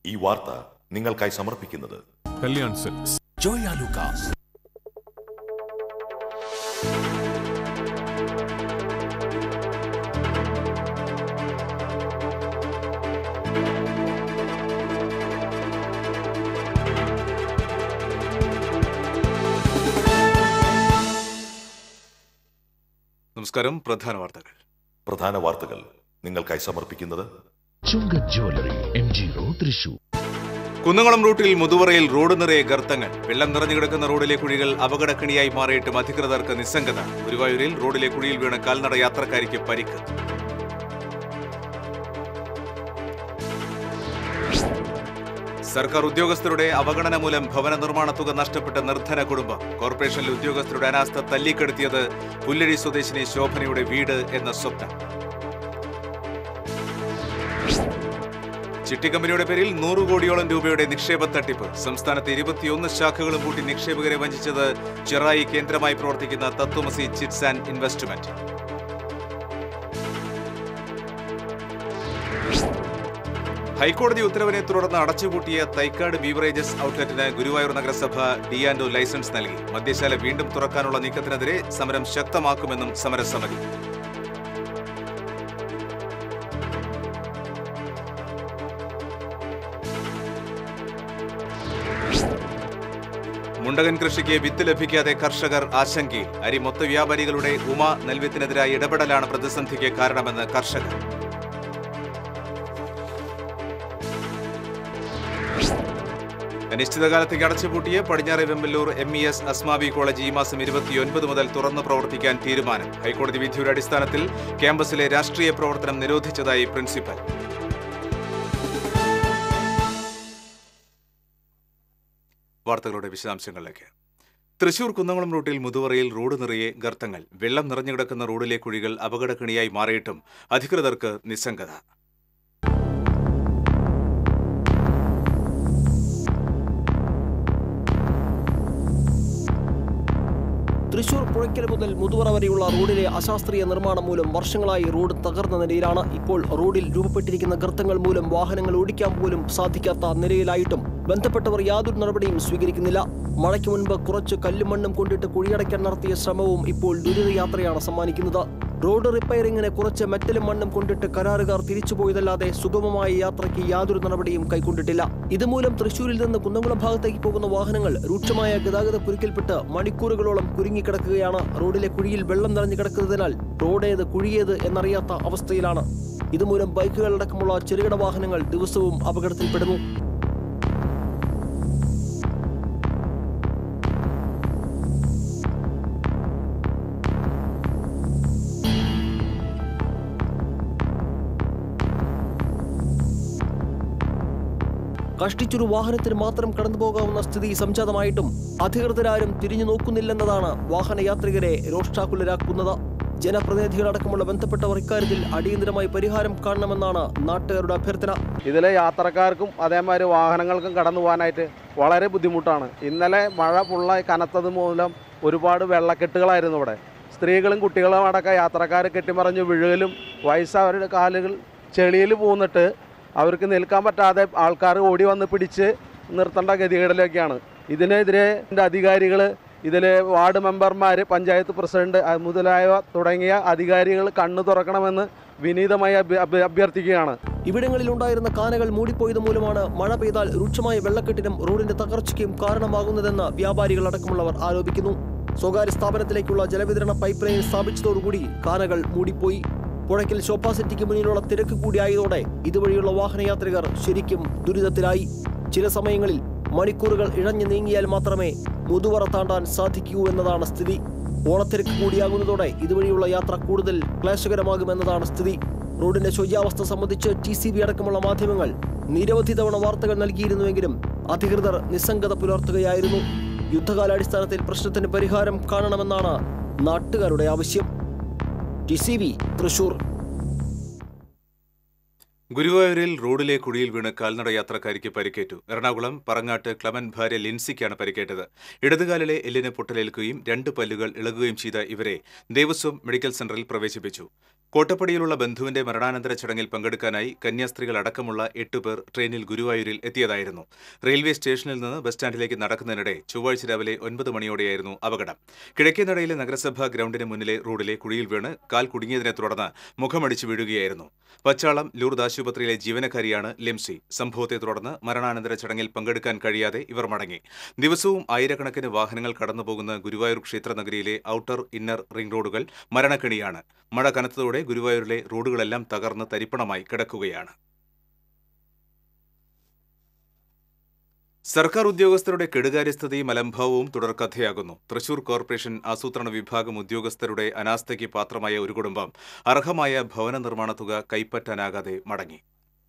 ഈ വാർത്ത നിങ്ങൾക്കായി സമർപ്പിക്കുന്നത് കല്യാൺ സിൽക്സ് Joya Lucas. നമസ്കാരം പ്രധാന വാർത്തകൾ പ്രധാന വാർത്തകൾ നിങ്ങൾക്കായി സമർപ്പിക്കുന്നത് ചുങ്ക jewellery M G road Thrissur Kunnamkulam റൂട്ടിൽ മുതുവറയിൽ റോഡ് നിറയെ ഗർത്തങ്ങൾ വെള്ളം നിറഞ്ഞു കിടക്കുന്ന റോഡിലെ കുഴികൾ അപകടക്കിണിയായി മാറിയിട്ടും അധികൃതർക്ക് നിസ്സംഗത ഗുരുവായൂരിൽ റോഡിലെ കുഴിയിൽ വീണ കാൽനട യാത്രക്കാരിക്ക് പരിക്ക് സർക്കാർ ഉദ്യോഗസ്ഥരുടെ അവഗണന മൂലം ഭവന നിർമ്മാണ തുക നഷ്ടപ്പെട്ട നിർധന കുടുംബം കോർപ്പറേഷനിലെ ഉദ്യോഗസ്ഥരുടെ അനാസ്ഥ തല്ലിക്കെടുത്തിയത് പുല്ലഴി സ്വദേശിനി ശോഭനയുടെ വീട് എന്ന സ്വപ്നം ചിട്ടി കമ്പനിയുടെ പേരിൽ നൂറ് കോടിയോളം രൂപയുടെ നിക്ഷേപ തട്ടിപ്പ് സംസ്ഥാനത്തെ ഇരുപത്തിയൊന്ന് ശാഖകളും കൂട്ടി നിക്ഷേപകരെ വഞ്ചിച്ചത് ചെറായി കേന്ദ്രമായി പ്രവർത്തിക്കുന്ന തത്വമസി ചിറ്റ്സ് ആൻഡ് ഇൻവെസ്റ്റ്മെന്റ് ഹൈക്കോടതി ഉത്തരവിനെ തുടർന്ന് അടച്ചുപൂട്ടിയ തൈക്കാട് ബീവറേജസ് ഔട്ട്ലെറ്റിന് ഗുരുവായൂർ നഗരസഭ ഡിയാൻഡോ ലൈസൻസ് നൽകി മദ്യശാല വീണ്ടും തുറക്കാനുള്ള നീക്കത്തിനെതിരെ സമരം ശക്തമാക്കുമെന്നും സമരസമിതി മുണ്ടകൻ കൃഷിക്ക് വിത്ത് ലഭിക്കാതെ കർഷകർ ആശങ്കയിൽ അരി മൊത്ത വ്യാപാരികളുടെ ഉമ നെൽവിത്തിനെതിരായ ഇടപെടലാണ് പ്രതിസന്ധിക്ക് കാരണമെന്ന് കർഷകർ അനിശ്ചിതകാലത്തേക്ക് അടച്ചുപൂട്ടിയ പടിഞ്ഞാറെ Vemballur M E S Asmabi college ഈ മാസം ഇരുപത്തിയൊൻപത് മുതൽ തുറന്ന് പ്രവർത്തിക്കാൻ തീരുമാനം ഹൈക്കോടതി വിധിയുടെ അടിസ്ഥാനത്തിൽ ക്യാമ്പസിലെ രാഷ്ട്രീയ പ്രവർത്തനം നിരോധിച്ചതായി പ്രിൻസിപ്പൽ വാർത്തകളുടെ വിശദാംശങ്ങളിലേക്ക് തൃശൂർ കുന്നംകുളം റൂട്ടിൽ മുതുവറയിൽ റോഡ് നിറയെ ഗർത്തങ്ങൾ വെള്ളം നിറഞ്ഞു കിടക്കുന്ന റോഡിലെ കുഴികൾ അപകടക്കിണിയായി മാറിയിട്ടും അധികൃതർക്ക് നിസ്സംഗത തൃശൂർ പുഴയ്ക്കൽ മുതൽ മുതുവറ വരെയുള്ള റോഡിലെ അശാസ്ത്രീയ നിർമ്മാണം മൂലം വർഷങ്ങളായി റോഡ് തകർന്ന നിലയിലാണ് ഇപ്പോൾ റോഡിൽ രൂപപ്പെട്ടിരിക്കുന്ന ഗർത്തങ്ങൾ മൂലം വാഹനങ്ങൾ ഓടിക്കാൻ പോലും സാധിക്കാത്ത നിലയിലായിട്ടും ബന്ധപ്പെട്ടവർ യാതൊരു നടപടിയും സ്വീകരിക്കുന്നില്ല മഴയ്ക്ക് മുൻപ് കുറച്ച് കല്ലും മണ്ണും കൊണ്ടിട്ട് കുഴിയടയ്ക്കാൻ നടത്തിയ ശ്രമവും ഇപ്പോൾ ദുരിതയാത്രയാണ് സമ്മാനിക്കുന്നത് റോഡ് റിപ്പയറിങ്ങിന് കുറച്ച് മെറ്റലും മണ്ണും കൊണ്ടിട്ട് കരാറുകാർ തിരിച്ചുപോയതല്ലാതെ സുഗമമായ യാത്രയ്ക്ക് യാതൊരു നടപടിയും കൈക്കൊണ്ടിട്ടില്ല ഇതുമൂലം തൃശൂരിൽ നിന്ന് കുന്നംകുളം ഭാഗത്തേക്ക് പോകുന്ന വാഹനങ്ങൾ രൂക്ഷമായ ഗതാഗത കുരുക്കിൽപ്പെട്ട് മണിക്കൂറുകളോളം കുരുങ്ങിക്കിടക്കുകയാണ് റോഡിലെ കുഴിയിൽ വെള്ളം നിറഞ്ഞു കിടക്കുന്നതിനാൽ റോഡേത് കുഴിയേത് എന്നറിയാത്ത അവസ്ഥയിലാണ് ഇതുമൂലം ബൈക്കുകളടക്കമുള്ള ചെറുകിട വാഹനങ്ങൾ ദിവസവും അപകടത്തിൽപ്പെടുന്നു കഷ്ടിച്ചൊരു വാഹനത്തിന് മാത്രം കടന്നു പോകാവുന്ന സ്ഥിതി സംജാതമായിട്ടും അധികൃതരാരും തിരിഞ്ഞു നോക്കുന്നില്ലെന്നതാണ് വാഹനയാത്രികരെ രോഷ്ടാകുലരാക്കുന്നത് ജനപ്രതിനിധികളടക്കമുള്ള ബന്ധപ്പെട്ടവർ ഇക്കാര്യത്തിൽ അടിയന്തരമായി പരിഹാരം കാണണമെന്നാണ് നാട്ടുകാരുടെ അഭ്യർത്ഥന ഇതിലെ യാത്രക്കാർക്കും അതേമാതിരി വാഹനങ്ങൾക്കും കടന്നു പോകാനായിട്ട് വളരെ ബുദ്ധിമുട്ടാണ് ഇന്നലെ മഴ ഫുള്ളായി കനത്തത് മൂലം ഒരുപാട് വെള്ളക്കെട്ടുകളായിരുന്നു ഇവിടെ സ്ത്രീകളും കുട്ടികളും അടക്കം യാത്രക്കാർ കെട്ടിമറിഞ്ഞ് വീഴലും വയസ്സവരുടെ കാലുകൾ ചെളിയിൽ പോന്നിട്ട് അവർക്ക് നിൽക്കാൻ പറ്റാതെ ആൾക്കാർ ഓടി വന്ന് പിടിച്ച് നിർത്തേണ്ട ഗതികേടിലൊക്കെയാണ് ഇതിനെതിരെ അധികാരികൾ ഇതിലെ വാർഡ് മെമ്പർമാർ പഞ്ചായത്ത് പ്രസിഡന്റ് അത് മുതലായവ തുടങ്ങിയ അധികാരികൾ കണ്ണു തുറക്കണമെന്ന് വിനീതമായി അഭ്യ- അഭ്യ- അഭ്യർത്ഥിക്കുകയാണ് ഇവിടങ്ങളിൽ ഉണ്ടായിരുന്ന കാനകൾ മൂടിപ്പോയത് മൂലമാണ് മഴ പെയ്താൽ രൂക്ഷമായ വെള്ളക്കെട്ടിനും റോഡിന്റെ തകർച്ചയ്ക്കും കാരണമാകുന്നതെന്ന് വ്യാപാരികൾ അടക്കമുള്ളവർ ആരോപിക്കുന്നു സ്വകാര്യ സ്ഥാപനത്തിലേക്കുള്ള ജലവിതരണ പൈപ്പ് ലൈൻ സ്ഥാപിച്ചതോടുകൂടി കാനകൾ മൂടിപ്പോയി പുഴയ്ക്കൽ ശോഭാ സിറ്റിക്ക് മുന്നിലുള്ള തിരക്ക് കൂടിയായതോടെ ഇതുവഴിയുള്ള വാഹനയാത്രികർ ശരിക്കും ദുരിതത്തിലായി ചില സമയങ്ങളിൽ മണിക്കൂറുകൾ ഇഴഞ്ഞു നീങ്ങിയാൽ മാത്രമേ മുതുവറ താണ്ടാൻ സാധിക്കൂ എന്നതാണ് സ്ഥിതി ഓണത്തിരക്ക് കൂടിയാകുന്നതോടെ ഇതുവഴിയുള്ള യാത്ര കൂടുതൽ ക്ലേശകരമാകുമെന്നതാണ് സ്ഥിതി റോഡിന്റെ ശോച്യാവസ്ഥ സംബന്ധിച്ച് ടി സി ബി അടക്കമുള്ള മാധ്യമങ്ങൾ നിരവധി തവണ വാർത്തകൾ നൽകിയിരുന്നുവെങ്കിലും അധികൃതർ നിസ്സംഗത പുലർത്തുകയായിരുന്നു യുദ്ധകാലാടിസ്ഥാനത്തിൽ പ്രശ്നത്തിന് പരിഹാരം കാണണമെന്നാണ് നാട്ടുകാരുടെ ആവശ്യം ടി സി ബി തൃശൂർ ഗുരുവായൂരിൽ റോഡിലെ കുഴിയിൽ വീണ് കാൽനട യാത്രക്കാരിക്ക് പരിക്കേറ്റു എറണാകുളം പറങ്ങാട്ട് ക്ലമൻ ഭാര്യ ലിൻസിക്കാണ് പരിക്കേറ്റത് ഇടതുകാലിലെ എല്ലിന് പൊട്ടലേൽക്കുകയും രണ്ട് പല്ലുകൾ ഇളകുകയും ചെയ്ത ഇവരെ ദേവസ്വം മെഡിക്കൽ സെന്ററിൽ പ്രവേശിപ്പിച്ചു കോട്ടപ്പടിയിലുള്ള ബന്ധുവിന്റെ മരണാനന്തര ചടങ്ങിൽ പങ്കെടുക്കാനായി കന്യാസ്ത്രീകൾ അടക്കമുള്ള എട്ടുപേർ ട്രെയിനിൽ ഗുരുവായൂരിൽ എത്തിയതായിരുന്നു റെയിൽവേ സ്റ്റേഷനിൽ നിന്ന് ബസ് സ്റ്റാൻഡിലേക്ക് നടക്കുന്നതിനിടെ ചൊവ്വാഴ്ച രാവിലെ ഒൻപത് മണിയോടെയായിരുന്നു അപകടം കിഴക്കേനടയിലെ നഗരസഭാ ഗ്രൗണ്ടിന് മുന്നിലെ റോഡിലെ കുഴിയിൽ വീണ് കാൽ കുടുങ്ങിയതിനെ തുടർന്ന് മുഖമടിച്ചു വീഴുകയായിരുന്നു പച്ചാളം ലൂർദ് ആശുപത്രിയിലെ ജീവനക്കാരിയാണ് ലിംസി സംഭവത്തെ തുടർന്ന് മരണാനന്തര ചടങ്ങിൽ പങ്കെടുക്കാൻ കഴിയാതെ ഇവർ മടങ്ങി ദിവസവും ആയിരക്കണക്കിന് വാഹനങ്ങൾ കടന്നുപോകുന്ന ഗുരുവായൂർ ക്ഷേത്രനഗരിയിലെ ഔട്ടർ ഇന്നർ റിംഗ് റോഡുകൾ മരണക്കെണിയാണ് മഴ കനത്തതോടെ ഗുരുവായൂരിലെ റോഡുകളെല്ലാം തകർന്ന് തരിപ്പണമായി കിടക്കുകയാണ് സർക്കാർ ഉദ്യോഗസ്ഥരുടെ കെടുകാര്യസ്ഥതയും അലംഭാവവും തുടർക്കഥയാകുന്നു തൃശൂർ കോർപ്പറേഷൻ ആസൂത്രണ വിഭാഗം ഉദ്യോഗസ്ഥരുടെ അനാസ്ഥയ്ക്ക് പാത്രമായ ഒരു കുടുംബം അർഹമായ ഭവന നിർമ്മാണ തുക കൈപ്പറ്റാനാകാതെ മടങ്ങി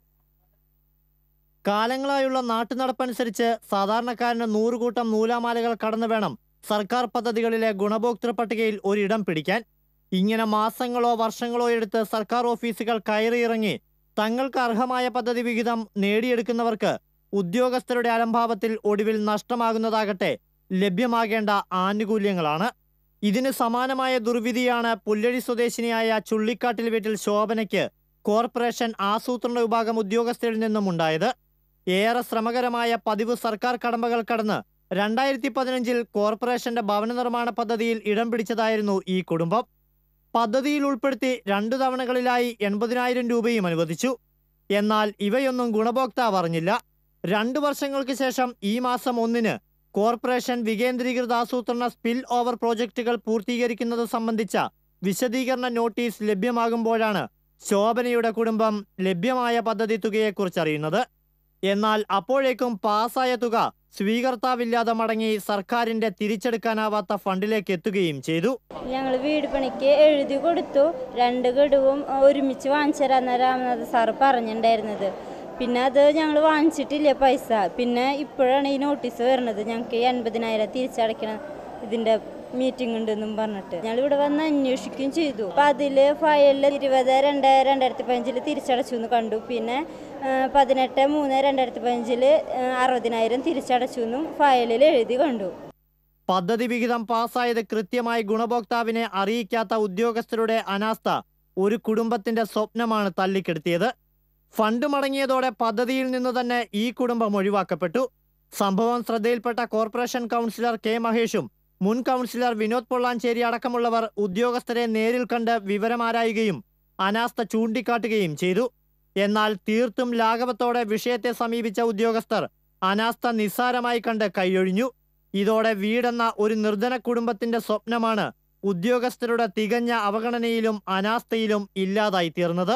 കാലങ്ങളായുള്ള നാട്ടുനടപ്പനുസരിച്ച് സാധാരണക്കാരന് നൂറുകൂട്ടം നൂലാമാലകൾ കടന്നു വേണം സർക്കാർ പദ്ധതികളിലെ ഗുണഭോക്തൃ പട്ടികയിൽ ഒരിടം പിടിക്കാൻ ഇങ്ങനെ മാസങ്ങളോ വർഷങ്ങളോ എടുത്ത് സർക്കാർ ഓഫീസുകൾ കയറിയിറങ്ങി തങ്ങൾക്ക് അർഹമായ പദ്ധതി വിഹിതം നേടിയെടുക്കുന്നവർക്ക് ഉദ്യോഗസ്ഥരുടെ അലംഭാവത്തിൽ ഒടുവിൽ നഷ്ടമാകുന്നതാകട്ടെ ലഭ്യമാകേണ്ട ആനുകൂല്യങ്ങളാണ് ഇതിന് സമാനമായ ദുർവിധിയാണ് പുല്ലഴി സ്വദേശിനിയായ ചുള്ളിക്കാട്ടിൽ വീട്ടിൽ ശോഭനയ്ക്ക് കോർപ്പറേഷൻ ആസൂത്രണ വിഭാഗം ഉദ്യോഗസ്ഥരിൽ നിന്നും ഉണ്ടായത് ഏറെ ശ്രമകരമായ പതിവ് സർക്കാർ കടമ്പകൾ കടന്ന് രണ്ടായിരത്തി പതിനഞ്ചിൽ കോർപ്പറേഷന്റെ ഭവന നിർമ്മാണ പദ്ധതിയിൽ ഇടം പിടിച്ചതായിരുന്നു ഈ കുടുംബം പദ്ധതിയിൽ ഉൾപ്പെടുത്തി രണ്ടു തവണകളിലായി എൺപതിനായിരം രൂപയും അനുവദിച്ചു എന്നാൽ ഇവയൊന്നും ഗുണഭോക്താവ് അറിഞ്ഞില്ല രണ്ടു വർഷങ്ങൾക്ക് ശേഷം ഈ മാസം ഒന്നിന് കോർപ്പറേഷൻ വികേന്ദ്രീകൃത ആസൂത്രണ സ്പിൽ ഓവർ പ്രോജക്റ്റുകൾ പൂർത്തീകരിക്കുന്നത് സംബന്ധിച്ച വിശദീകരണ നോട്ടീസ് ലഭ്യമാകുമ്പോഴാണ് ശോഭനയുടെ കുടുംബം ലഭ്യമായ പദ്ധതി തുകയെക്കുറിച്ച് അറിയുന്നത് എന്നാൽ അപ്പോഴേക്കും പാസായ തുക സ്വീകർത്താവില്ലാതെ മടങ്ങി സർക്കാരിന്റെ തിരിച്ചെടുക്കാനാവാത്ത ഫണ്ടിലേക്ക് എത്തുകയും ചെയ്തു ഞങ്ങൾ വീട് പണിക്ക് എഴുതി കൊടുത്തു രണ്ട് ഗഡുവും ഒരുമിച്ച് വാങ്ങിച്ചു തരാമെന്ന രാമനാഥ് സാറ് പറഞ്ഞിട്ടുണ്ടായിരുന്നത് പിന്നെ അത് ഞങ്ങൾ വാങ്ങിച്ചിട്ടില്ല പൈസ പിന്നെ ഇപ്പോഴാണ് ഈ നോട്ടീസ് വരുന്നത് ഞങ്ങൾക്ക് എൺപതിനായിരം തിരിച്ചടയ്ക്കണം ഇതിൻ്റെ മീറ്റിംഗ് ഉണ്ടെന്നും പറഞ്ഞിട്ട് ഞങ്ങൾ ഇവിടെ വന്ന് അന്വേഷിക്കുകയും ചെയ്തു അപ്പം അതിൽ ഫയലിൽ ഇരുപത് രണ്ട് രണ്ടായിരത്തി പതിനഞ്ചിൽ തിരിച്ചടച്ചു എന്ന് കണ്ടു പിന്നെ ആ, പതിനെട്ട് മൂന്ന് രണ്ടായിരത്തി പതിനഞ്ചിൽ അറുപതിനായിരം തിരിച്ചടച്ചു എന്നും ഫയലിൽ എഴുതി കണ്ടു പദ്ധതി വിഹിതം പാസ്സായത് കൃത്യമായി ഗുണഭോക്താവിനെ അറിയിക്കാത്ത ഉദ്യോഗസ്ഥരുടെ അനാസ്ഥ ഒരു കുടുംബത്തിന്റെ സ്വപ്നമാണ് തല്ലിക്കെടുത്തിയത് ഫണ്ട് മടങ്ങിയതോടെ പദ്ധതിയിൽ നിന്ന് തന്നെ ഈ കുടുംബം ഒഴിവാക്കപ്പെട്ടു സംഭവം ശ്രദ്ധയിൽപ്പെട്ട കോർപ്പറേഷൻ കൗൺസിലർ കെ മഹേഷും മുൻ കൗൺസിലർ വിനോദ് പൊള്ളാഞ്ചേരി അടക്കമുള്ളവർ ഉദ്യോഗസ്ഥരെ നേരിൽ കണ്ട് വിവരമാരായുകയും അനാസ്ഥ ചൂണ്ടിക്കാട്ടുകയും ചെയ്തു എന്നാൽ തീർത്തും ലാഘവത്തോടെ വിഷയത്തെ സമീപിച്ച ഉദ്യോഗസ്ഥർ അനാസ്ഥ നിസ്സാരമായി കണ്ട് കൈയൊഴിഞ്ഞു ഇതോടെ വീടെന്ന ഒരു നിർധന കുടുംബത്തിന്റെ സ്വപ്നമാണ് ഉദ്യോഗസ്ഥരുടെ തികഞ്ഞ അവഗണനയിലും അനാസ്ഥയിലും ഇല്ലാതായി തീർന്നത്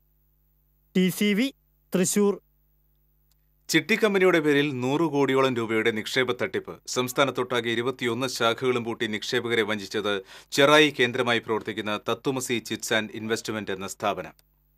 ടി സി വി തൃശൂർ ചിട്ടി കമ്പനിയുടെ പേരിൽ നൂറ് കോടിയോളം രൂപയുടെ നിക്ഷേപ തട്ടിപ്പ് സംസ്ഥാനത്തൊട്ടാകെ ഇരുപത്തിയൊന്ന് ശാഖകളും പൂട്ടി നിക്ഷേപകരെ വഞ്ചിച്ചത് ചെറായി കേന്ദ്രമായി പ്രവർത്തിക്കുന്ന തത്വമസി ചിറ്റ്സ് ആൻഡ് ഇൻവെസ്റ്റ്മെന്റ് എന്ന സ്ഥാപനം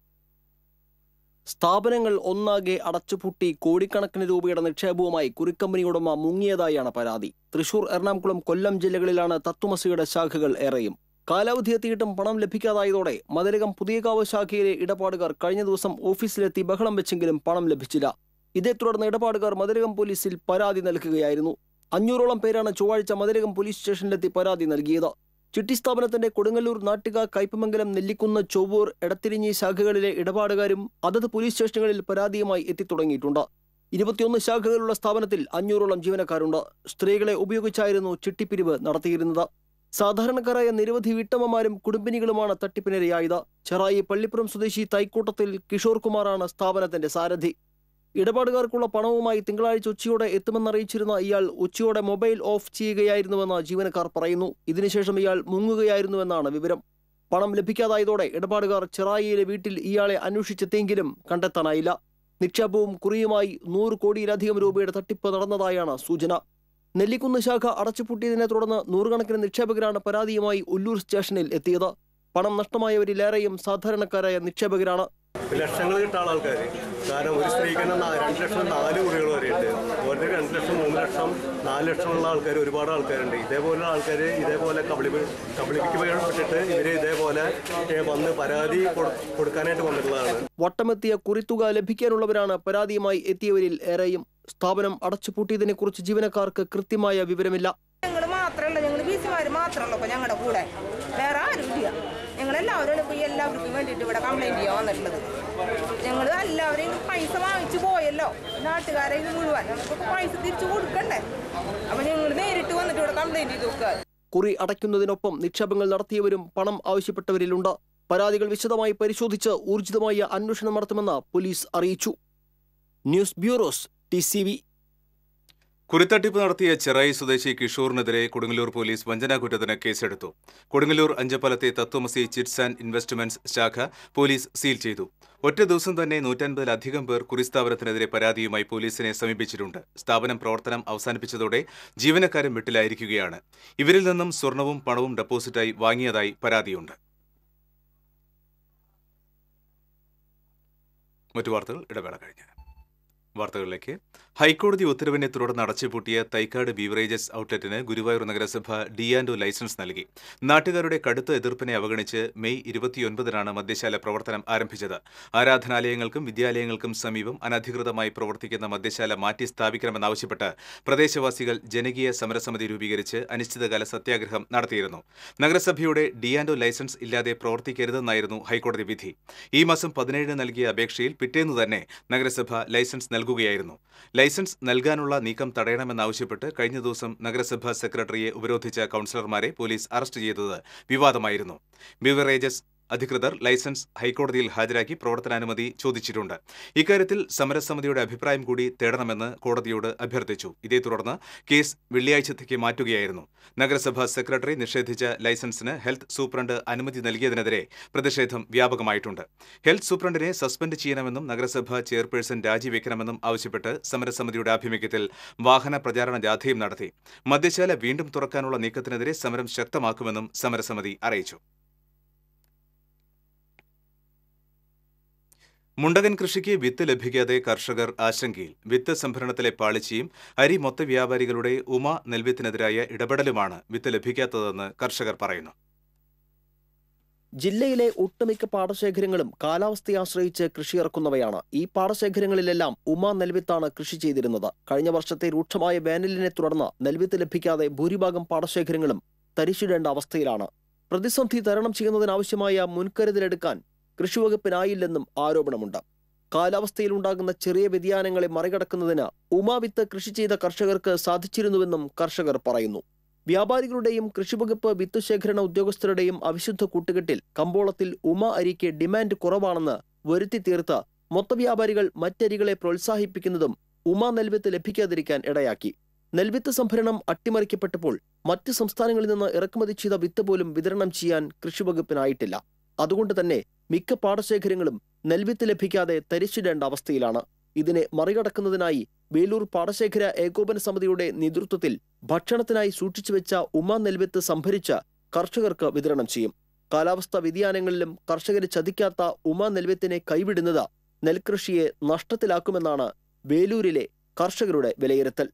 സ്ഥാപനങ്ങൾ ഒന്നാകെ അടച്ചുപൂട്ടി കോടിക്കണക്കിന് രൂപയുടെ നിക്ഷേപവുമായി കുറിക്കമ്പനി ഉടമ മുങ്ങിയതായാണ് പരാതി തൃശൂർ എറണാകുളം കൊല്ലം ജില്ലകളിലാണ് തത്വമസിയുടെ ശാഖകൾ ഏറെയും കാലാവധി എത്തിയിട്ടും പണം ലഭിക്കാതായതോടെ മതിലകം പുതിയകാവ് ശാഖയിലെ ഇടപാടുകാർ കഴിഞ്ഞ ദിവസം ഓഫീസിലെത്തി ബഹളം വെച്ചെങ്കിലും പണം ലഭിച്ചില്ല ഇതേ തുടർന്ന് ഇടപാടുകാർ മതിലകം പോലീസിൽ പരാതി നൽകുകയായിരുന്നു അഞ്ഞൂറോളം പേരാണ് ചൊവ്വാഴ്ച മതിലകം പോലീസ് സ്റ്റേഷനിലെത്തി പരാതി നൽകിയത് ചിട്ടി സ്ഥാപനത്തിന്റെ കൊടുങ്ങല്ലൂർ നാട്ടിക കയ്പമംഗലം നെല്ലിക്കുന്ന് ചൊവ്വൂർ എടത്തിരിഞ്ഞി ശാഖകളിലെ ഇടപാടുകാരും അതത് പോലീസ് സ്റ്റേഷനുകളിൽ പരാതിയുമായി എത്തിത്തുടങ്ങിയിട്ടുണ്ട് ഇരുപത്തിയൊന്ന് ശാഖകളുള്ള സ്ഥാപനത്തിൽ അഞ്ഞൂറോളം ജീവനക്കാരുണ്ട് സ്ത്രീകളെ ഉപയോഗിച്ചായിരുന്നു ചിട്ടിപ്പിരിവ് നടത്തിയിരുന്നത് സാധാരണക്കാരായ നിരവധി വീട്ടമ്മമാരും കുടുംബിനികളുമാണ് തട്ടിപ്പിനിരയായത് ചെറായി പള്ളിപ്പുറം സ്വദേശി തൈക്കൂട്ടത്തിൽ കിഷോർ കുമാറാണ് സ്ഥാപനത്തിന്റെ സാരഥി ഇടപാടുകാർക്കുള്ള പണവുമായി തിങ്കളാഴ്ച ഉച്ചയോടെ എത്തുമെന്നറിയിച്ചിരുന്ന ഇയാൾ ഉച്ചയോടെ മൊബൈൽ ഓഫ് ചെയ്യുകയായിരുന്നുവെന്ന് ജീവനക്കാർ പറയുന്നു ഇതിനുശേഷം ഇയാൾ മുങ്ങുകയായിരുന്നുവെന്നാണ് വിവരം പണം ലഭിക്കാതായതോടെ ഇടപാടുകാർ ചെറായിയിലെ വീട്ടിൽ ഇയാളെ അന്വേഷിച്ചെത്തിയെങ്കിലും കണ്ടെത്താനായില്ല നിക്ഷേപവും കുറിയുമായി നൂറ് കോടിയിലധികം രൂപയുടെ തട്ടിപ്പ് നടന്നതായാണ് സൂചന നെല്ലിക്കുന്ന് ശാഖ അടച്ചുപൂട്ടിയതിനെ തുടർന്ന് നൂറുകണക്കിന് നിക്ഷേപകരാണ് പരാതിയുമായി ഉല്ലൂർ സ്റ്റേഷനിൽ എത്തിയത് പണം നഷ്ടമായവരിലേറെയും സാധാരണക്കാരായ നിക്ഷേപകരാണ് ലക്ഷങ്ങൾ കിട്ടാൻ ആൾക്കാർ കാരണം ഒരു സ്ത്രീക്ക് തന്നെ നാ- രണ്ട് ലക്ഷം നാല് കുറികൾ വരെയുണ്ട് ഒരു രണ്ട് ലക്ഷം മൂന്ന് ലക്ഷം നാല് ലക്ഷമുള്ള ആൾക്കാർ ഒരുപാട് ആൾക്കാരുണ്ട് ഇതേപോലുള്ള ആൾക്കാർ ഇതേപോലെ കബളി കബളിപ്പിക്കപ്പെട്ടിട്ട് ഇവർ ഇതേപോലെ ഏ, വന്ന് പരാതി കൊടു- കൊടുക്കാനായിട്ട് വന്നിട്ടുള്ളതാണ് വട്ടമെത്തിയ കുറിത്തുക ലഭിക്കാനുള്ളവരാണ് പരാതിയുമായി എത്തിയവരിൽ ഏറെയും സ്ഥാപനം അടച്ചുപൂട്ടിയതിനെ കുറിച്ച് ജീവനക്കാർക്ക് കൃത്യമായ വിവരമില്ല ഞങ്ങൾ മാത്രമല്ല ഞങ്ങൾ ബിസിമാർ മാത്രമല്ല ഇപ്പൊ ഞങ്ങളുടെ കൂടെ വേറെ ആരും ഇല്ല ഞങ്ങൾ എല്ലാവരും ഇപ്പൊ ഈ എല്ലാവർക്കും വേണ്ടിയിട്ട് ഇവിടെ കംപ്ലൈന്റ് ചെയ്യാൻ വന്നിട്ടുള്ളത് ഞങ്ങൾ എല്ലാവരെയും പൈസ വാങ്ങിച്ചു പോയല്ലോ നാട്ടുകാരെ ഇത് മുഴുവൻ നമുക്കൊക്കെ പൈസ തിരിച്ചു കൊടുക്കണ്ടേ അപ്പൊ ഞങ്ങൾ നേരിട്ട് വന്നിട്ട് ഇവിടെ കംപ്ലൈന്റ് ചെയ്ത് നോക്കുക കുറി അടയ്ക്കുന്നതിനൊപ്പം നിക്ഷേപങ്ങൾ നടത്തിയവരും പണം ആവശ്യപ്പെട്ടവരിലുണ്ട് പരാതികൾ വിശദമായി പരിശോധിച്ച് ഊർജിതമായ അന്വേഷണം നടത്തുമെന്ന് പോലീസ് അറിയിച്ചു news bureaus T C V കുരുത്തട്ടിപ്പ് നടത്തിയ ചെറായി സ്വദേശി കിഷോറിനെതിരെ കൊടുങ്ങല്ലൂർ പോലീസ് വഞ്ചനാ കുറ്റത്തിന് കേസെടുത്തു കൊടുങ്ങല്ലൂർ അഞ്ചപ്പലത്തെ തത്വമസി ചിറ്റ്സ് ആൻഡ് ഇൻവെസ്റ്റ്മെന്റ്സ് ശാഖ പോലീസ് സീൽ ചെയ്തു ഒറ്റ ദിവസം തന്നെ നൂറ്റൻപതിലധികം പേർ കുറിസ്ഥാപനത്തിനെതിരെ പരാതിയുമായി പോലീസിനെ സമീപിച്ചിട്ടുണ്ട് സ്ഥാപനം പ്രവർത്തനം അവസാനിപ്പിച്ചതോടെ ജീവനക്കാരും വിട്ടിലായിരിക്കുകയാണ് ഇവരിൽ നിന്നും സ്വർണവും പണവും ഡെപ്പോസിറ്റായി വാങ്ങിയതായി പരാതിയുണ്ട് മറ്റു വാർത്തകൾ ഇടവേള കഴിഞ്ഞ് വാർത്തകളിലേക്ക് ഹൈക്കോടതി ഉത്തരവിനെ തുടർന്ന് അടച്ചുപൂട്ടിയ തൈക്കാട് ബീവറേജസ് ഔട്ട്ലെറ്റിന് ഗുരുവായൂർ നഗരസഭ ഡി ആൻഡ് ലൈസൻസ് നൽകി നാട്ടുകാരുടെ കടുത്ത എതിർപ്പിനെ അവഗണിച്ച് മെയ് ഇരുപത്തിയൊൻപതിനാണ് മദ്യശാല പ്രവർത്തനം ആരംഭിച്ചത് ആരാധനാലയങ്ങൾക്കും വിദ്യാലയങ്ങൾക്കും സമീപം അനധികൃതമായി പ്രവർത്തിക്കുന്ന മദ്യശാല മാറ്റി സ്ഥാപിക്കണമെന്നാവശ്യപ്പെട്ട് പ്രദേശവാസികൾ ജനകീയ സമരസമിതി രൂപീകരിച്ച് അനിശ്ചിതകാല സത്യാഗ്രഹം നടത്തിയിരുന്നു നഗരസഭയുടെ ഡി ആൻഡ് ലൈസൻസ് ഇല്ലാതെ പ്രവർത്തിക്കരുതെന്നായിരുന്നു ഹൈക്കോടതി വിധി ഈ മാസം പതിനേഴിന് നൽകിയ അപേക്ഷയിൽ പിറ്റേന്നു തന്നെ നഗരസഭ ലൈസൻസ് നൽകുകയായിരുന്നു ലൈസൻസ് നൽകാനുള്ള നീക്കം തടയണമെന്നാവശ്യപ്പെട്ട് കഴിഞ്ഞ ദിവസം നഗരസഭാ സെക്രട്ടറിയെ ഉപരോധിച്ച കൌൺസിലർമാരെ പോലീസ് അറസ്റ്റ് ചെയ്തത് വിവാദമായിരുന്നു ബിവറേജസ് അധികൃതർ ലൈസൻസ് ഹൈക്കോടതിയിൽ ഹാജരാക്കി പ്രവർത്തനാനുമതി ചോദിച്ചിട്ടുണ്ട് ഇക്കാര്യത്തിൽ സമരസമിതിയുടെ അഭിപ്രായം കൂടി തേടണമെന്ന് കോടതിയോട് അഭ്യർത്ഥിച്ചു ഇതേ തുടർന്ന് കേസ് വെള്ളിയാഴ്ചത്തേക്ക് മാറ്റുകയായിരുന്നു നഗരസഭാ സെക്രട്ടറി നിഷേധിച്ച ലൈസൻസിന് ഹെൽത്ത് സൂപ്രണ്ട് അനുമതി നൽകിയതിനെതിരെ പ്രതിഷേധം വ്യാപകമായിട്ടുണ്ട് ഹെൽത്ത് സൂപ്രണ്ടിനെ സസ്പെൻഡ് ചെയ്യണമെന്നും നഗരസഭ ചെയർപേഴ്സൺ രാജിവെക്കണമെന്നും ആവശ്യപ്പെട്ട് സമരസമിതിയുടെ ആഭിമുഖ്യത്തിൽ വാഹന പ്രചാരണ ജാഥയും നടത്തി മദ്യശാല വീണ്ടും തുറക്കാനുള്ള നീക്കത്തിനെതിരെ സമരം ശക്തമാക്കുമെന്നും സമരസമിതി അറിയിച്ചു മുണ്ടകൻ കൃഷിക്ക് വിത്ത് ലഭിക്കാതെ കർഷകർ ആശങ്കയിൽ വിത്ത് സംഭരണത്തിലെ പാളിച്ചയും അരി മൊത്ത വ്യാപാരികളുടെ ഉമ നെൽവിത്തിനെതിരായ ഇടപെടലുമാണ് വിത്ത് ലഭിക്കാത്തതെന്ന് കർഷകർ പറയുന്നു ജില്ലയിലെ ഒട്ടുമിക്ക പാടശേഖരങ്ങളും കാലാവസ്ഥയെ ആശ്രയിച്ച് കൃഷി ഇറക്കുന്നവയാണ് ഈ പാടശേഖരങ്ങളിലെല്ലാം ഉമ നെൽവിത്താണ് കൃഷി ചെയ്തിരുന്നത് കഴിഞ്ഞ വർഷത്തെ രൂക്ഷമായ വേനലിനെ തുടർന്ന് നെൽവിത്ത് ലഭിക്കാതെ ഭൂരിഭാഗം പാടശേഖരങ്ങളും തരിശിടേണ്ട അവസ്ഥയിലാണ് പ്രതിസന്ധി തരണം ചെയ്യുന്നതിനാവശ്യമായ മുൻകരുതലെടുക്കാൻ കൃഷിവകുപ്പിനായില്ലെന്നും ആരോപണമുണ്ട് കാലാവസ്ഥയിലുണ്ടാകുന്ന ചെറിയ വ്യതിയാനങ്ങളെ മറികടക്കുന്നതിന് ഉമാവിത്ത് കൃഷി ചെയ്ത കർഷകർക്ക് സാധിച്ചിരുന്നുവെന്നും കർഷകർ പറയുന്നു വ്യാപാരികളുടെയും കൃഷിവകുപ്പ് വിത്ത് ശേഖരണ ഉദ്യോഗസ്ഥരുടെയും അവിശുദ്ധ കൂട്ടുകെട്ടിൽ കമ്പോളത്തിൽ ഉമ അരിക്ക് ഡിമാൻഡ് കുറവാണെന്ന് വരുത്തി തീർത്ത് മൊത്തവ്യാപാരികൾ മറ്റരികളെ പ്രോത്സാഹിപ്പിക്കുന്നതും ഉമ നെൽവിത്ത് ലഭിക്കാതിരിക്കാൻ ഇടയാക്കി നെൽവിത്ത് സംഭരണം അട്ടിമറിക്കപ്പെട്ടപ്പോൾ മറ്റ് സംസ്ഥാനങ്ങളിൽ നിന്ന് ഇറക്കുമതി ചെയ്ത വിത്ത് പോലും വിതരണം ചെയ്യാൻ കൃഷിവകുപ്പിനായിട്ടില്ല അതുകൊണ്ട് തന്നെ മിക്ക പാടശേഖരങ്ങളും നെൽവിത്ത് ലഭിക്കാതെ തരിച്ചിടേണ്ട അവസ്ഥയിലാണ് ഇതിനെ മറികടക്കുന്നതിനായി വേലൂർ പാടശേഖര ഏകോപന സമിതിയുടെ നേതൃത്വത്തിൽ ഭക്ഷണത്തിനായി സൂക്ഷിച്ചുവെച്ച ഉമ നെൽവിത്ത് സംഭരിച്ച് കർഷകർക്ക് വിതരണം ചെയ്യും കാലാവസ്ഥാ വ്യതിയാനങ്ങളിലും കർഷകരെ ചതിക്കാത്ത ഉമ നെൽവിത്തിനെ കൈവിടുന്നത് നെൽകൃഷിയെ നഷ്ടത്തിലാക്കുമെന്നാണ് വേലൂരിലെ കർഷകരുടെ വിലയിരുത്തൽ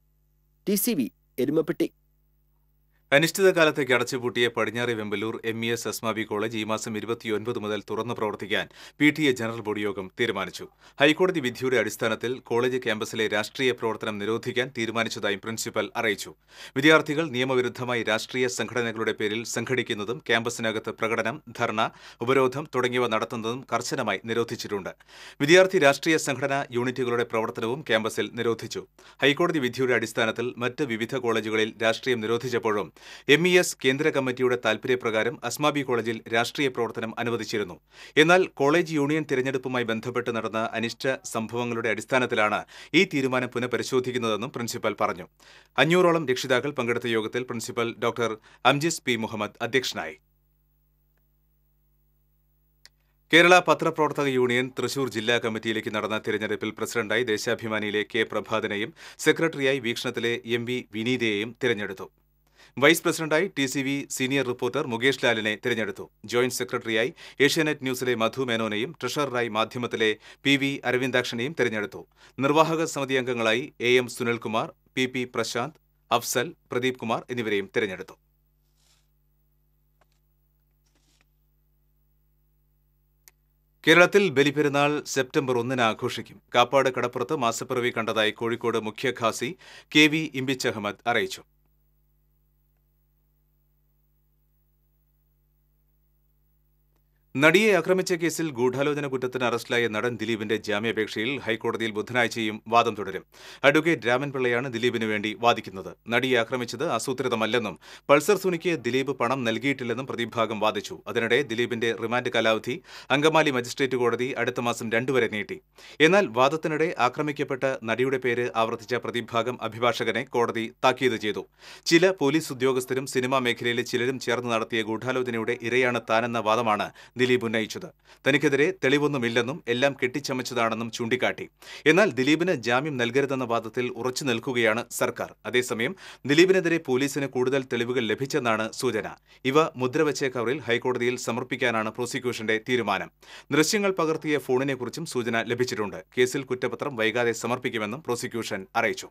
ടി സി വി എരുമപ്പെട്ടി അനിശ്ചിതകാലത്തേക്ക് അടച്ചുപൂട്ടിയ പടിഞ്ഞാറെ Vembalur M E S Asmabi college ഈ മാസം ഇരുപത്തിയൊൻപത് മുതൽ തുറന്നു പ്രവർത്തിക്കാൻ P T A general body യോഗം തീരുമാനിച്ചു ഹൈക്കോടതി വിധിയുടെ അടിസ്ഥാനത്തിൽ കോളേജ് ക്യാമ്പസിലെ രാഷ്ട്രീയ പ്രവർത്തനം നിരോധിക്കാൻ തീരുമാനിച്ചതായും പ്രിൻസിപ്പൽ അറിയിച്ചു വിദ്യാർത്ഥികൾ നിയമവിരുദ്ധമായി രാഷ്ട്രീയ സംഘടനകളുടെ പേരിൽ സംഘടിക്കുന്നതും ക്യാമ്പസിനകത്ത് പ്രകടനം ധർണ ഉപരോധം തുടങ്ങിയവ നടത്തുന്നതും കർശനമായി നിരോധിച്ചിട്ടുണ്ട് വിദ്യാർത്ഥി രാഷ്ട്രീയ സംഘടന യൂണിറ്റുകളുടെ പ്രവർത്തനവും ക്യാമ്പസിൽ നിരോധിച്ചു ഹൈക്കോടതി വിധിയുടെ അടിസ്ഥാനത്തിൽ മറ്റ് വിവിധ കോളേജുകളിൽ രാഷ്ട്രീയം നിരോധിച്ചപ്പോഴും എം ഇ എസ് കേന്ദ്ര കമ്മിറ്റിയുടെ താൽപര്യപ്രകാരം അസ്മാബി കോളേജിൽ രാഷ്ട്രീയ പ്രവർത്തനം അനുവദിച്ചിരുന്നു എന്നാൽ കോളേജ് യൂണിയൻ തിരഞ്ഞെടുപ്പുമായി ബന്ധപ്പെട്ട് നടന്ന അനിഷ്ട സംഭവങ്ങളുടെ അടിസ്ഥാനത്തിലാണ് ഈ തീരുമാനം പുനഃപരിശോധിക്കുന്നതെന്നും പ്രിൻസിപ്പൽ പറഞ്ഞു അഞ്ഞൂറോളം രക്ഷിതാക്കൾ പങ്കെടുത്ത യോഗത്തിൽ principal doctor Amjis P Muhammad അധ്യക്ഷനായി കേരള പത്രപ്രവർത്തക യൂണിയൻ തൃശൂർ ജില്ലാ കമ്മിറ്റിയിലേക്ക് നടന്ന തിരഞ്ഞെടുപ്പിൽ പ്രസിഡന്റായി ദേശാഭിമാനിയിലെ കെ പ്രഭാതനെയും സെക്രട്ടറിയായി വീക്ഷണത്തിലെ എം വി വിനീതയെയും തിരഞ്ഞെടുത്തു വൈസ് പ്രസിഡന്റായി T C V senior reporter Mukesh ലാലിനെ തിരഞ്ഞെടുത്തു ജോയിന്റ് സെക്രട്ടറിയായി ഏഷ്യാനെറ്റ് ന്യൂസിലെ മധു മേനോനെയും ട്രഷററായി മാധ്യമത്തിലെ പി വി അരവിന്ദാക്ഷനെയും തിരഞ്ഞെടുത്തു നിർവാഹക സമിതി അംഗങ്ങളായി A M Sunilkumar P P Prashanth Afsal Pradeep Kumar എന്നിവരെയും തിരഞ്ഞെടുത്തു കേരളത്തിൽ ബലിപെരുന്നാൾ സെപ്റ്റംബർ ഒന്നിന് ആഘോഷിക്കും കാപ്പാട് കടപ്പുറത്ത് മാസപ്പിറവി കണ്ടതായി കോഴിക്കോട് മുഖ്യ ഖാസി കെ വി ഇമ്പിച്ച് അഹമ്മദ് അറിയിച്ചു നടിയെ ആക്രമിച്ച കേസിൽ ഗൂഢാലോചന കുറ്റത്തിന് അറസ്റ്റിലായ നടൻ ദിലീപിന്റെ ജാമ്യാപേക്ഷയിൽ ഹൈക്കോടതിയിൽ ബുധനാഴ്ചയും വാദം തുടരും അഡ്വക്കേറ്റ് രാമൻപിള്ളയാണ് ദിലീപിന് വേണ്ടി വാദിക്കുന്നത് നടിയെ ആക്രമിച്ചത് ആസൂത്രിതമല്ലെന്നും പൾസർ സുനിക്ക് ദിലീപ് പണം നൽകിയിട്ടില്ലെന്നും പ്രതിഭാഗം വാദിച്ചു അതിനിടെ ദിലീപിന്റെ റിമാൻഡ് കാലാവധി അങ്കമാലി മജിസ്ട്രേറ്റ് കോടതി അടുത്ത മാസം രണ്ടുവരെ നീട്ടി എന്നാൽ വാദത്തിനിടെ ആക്രമിക്കപ്പെട്ട നടിയുടെ പേര് ആവർത്തിച്ച പ്രതിഭാഗം അഭിഭാഷകനെ കോടതി താക്കീത് ചെയ്തു ചില പോലീസ് ഉദ്യോഗസ്ഥരും സിനിമാ മേഖലയിലെ ചിലരും ചേർന്ന് നടത്തിയ ഗൂഢാലോചനയുടെ ഇരയാണ് താനെന്ന വാദമാണ് ദിലീപ് ഉന്നയിച്ചത് തനിക്കെതിരെ തെളിവൊന്നുമില്ലെന്നും എല്ലാം കെട്ടിച്ചമച്ചതാണെന്നും ചൂണ്ടിക്കാട്ടി എന്നാൽ ദിലീപിന് ജാമ്യം നൽകരുതെന്ന വാദത്തിൽ ഉറച്ചു നിൽക്കുകയാണ് സർക്കാർ അതേസമയം ദിലീപിനെതിരെ പോലീസിന് കൂടുതൽ തെളിവുകൾ ലഭിച്ചെന്നാണ് സൂചന ഇവ മുദ്രവച്ച കവറിൽ ഹൈക്കോടതിയിൽ സമർപ്പിക്കാനാണ് പ്രോസിക്യൂഷന്റെ തീരുമാനം ദൃശ്യങ്ങൾ പകർത്തിയ ഫോണിനെക്കുറിച്ചും സൂചന ലഭിച്ചിട്ടുണ്ട് കേസിൽ കുറ്റപത്രം വൈകാതെ സമർപ്പിക്കുമെന്നും പ്രോസിക്യൂഷൻ അറിയിച്ചു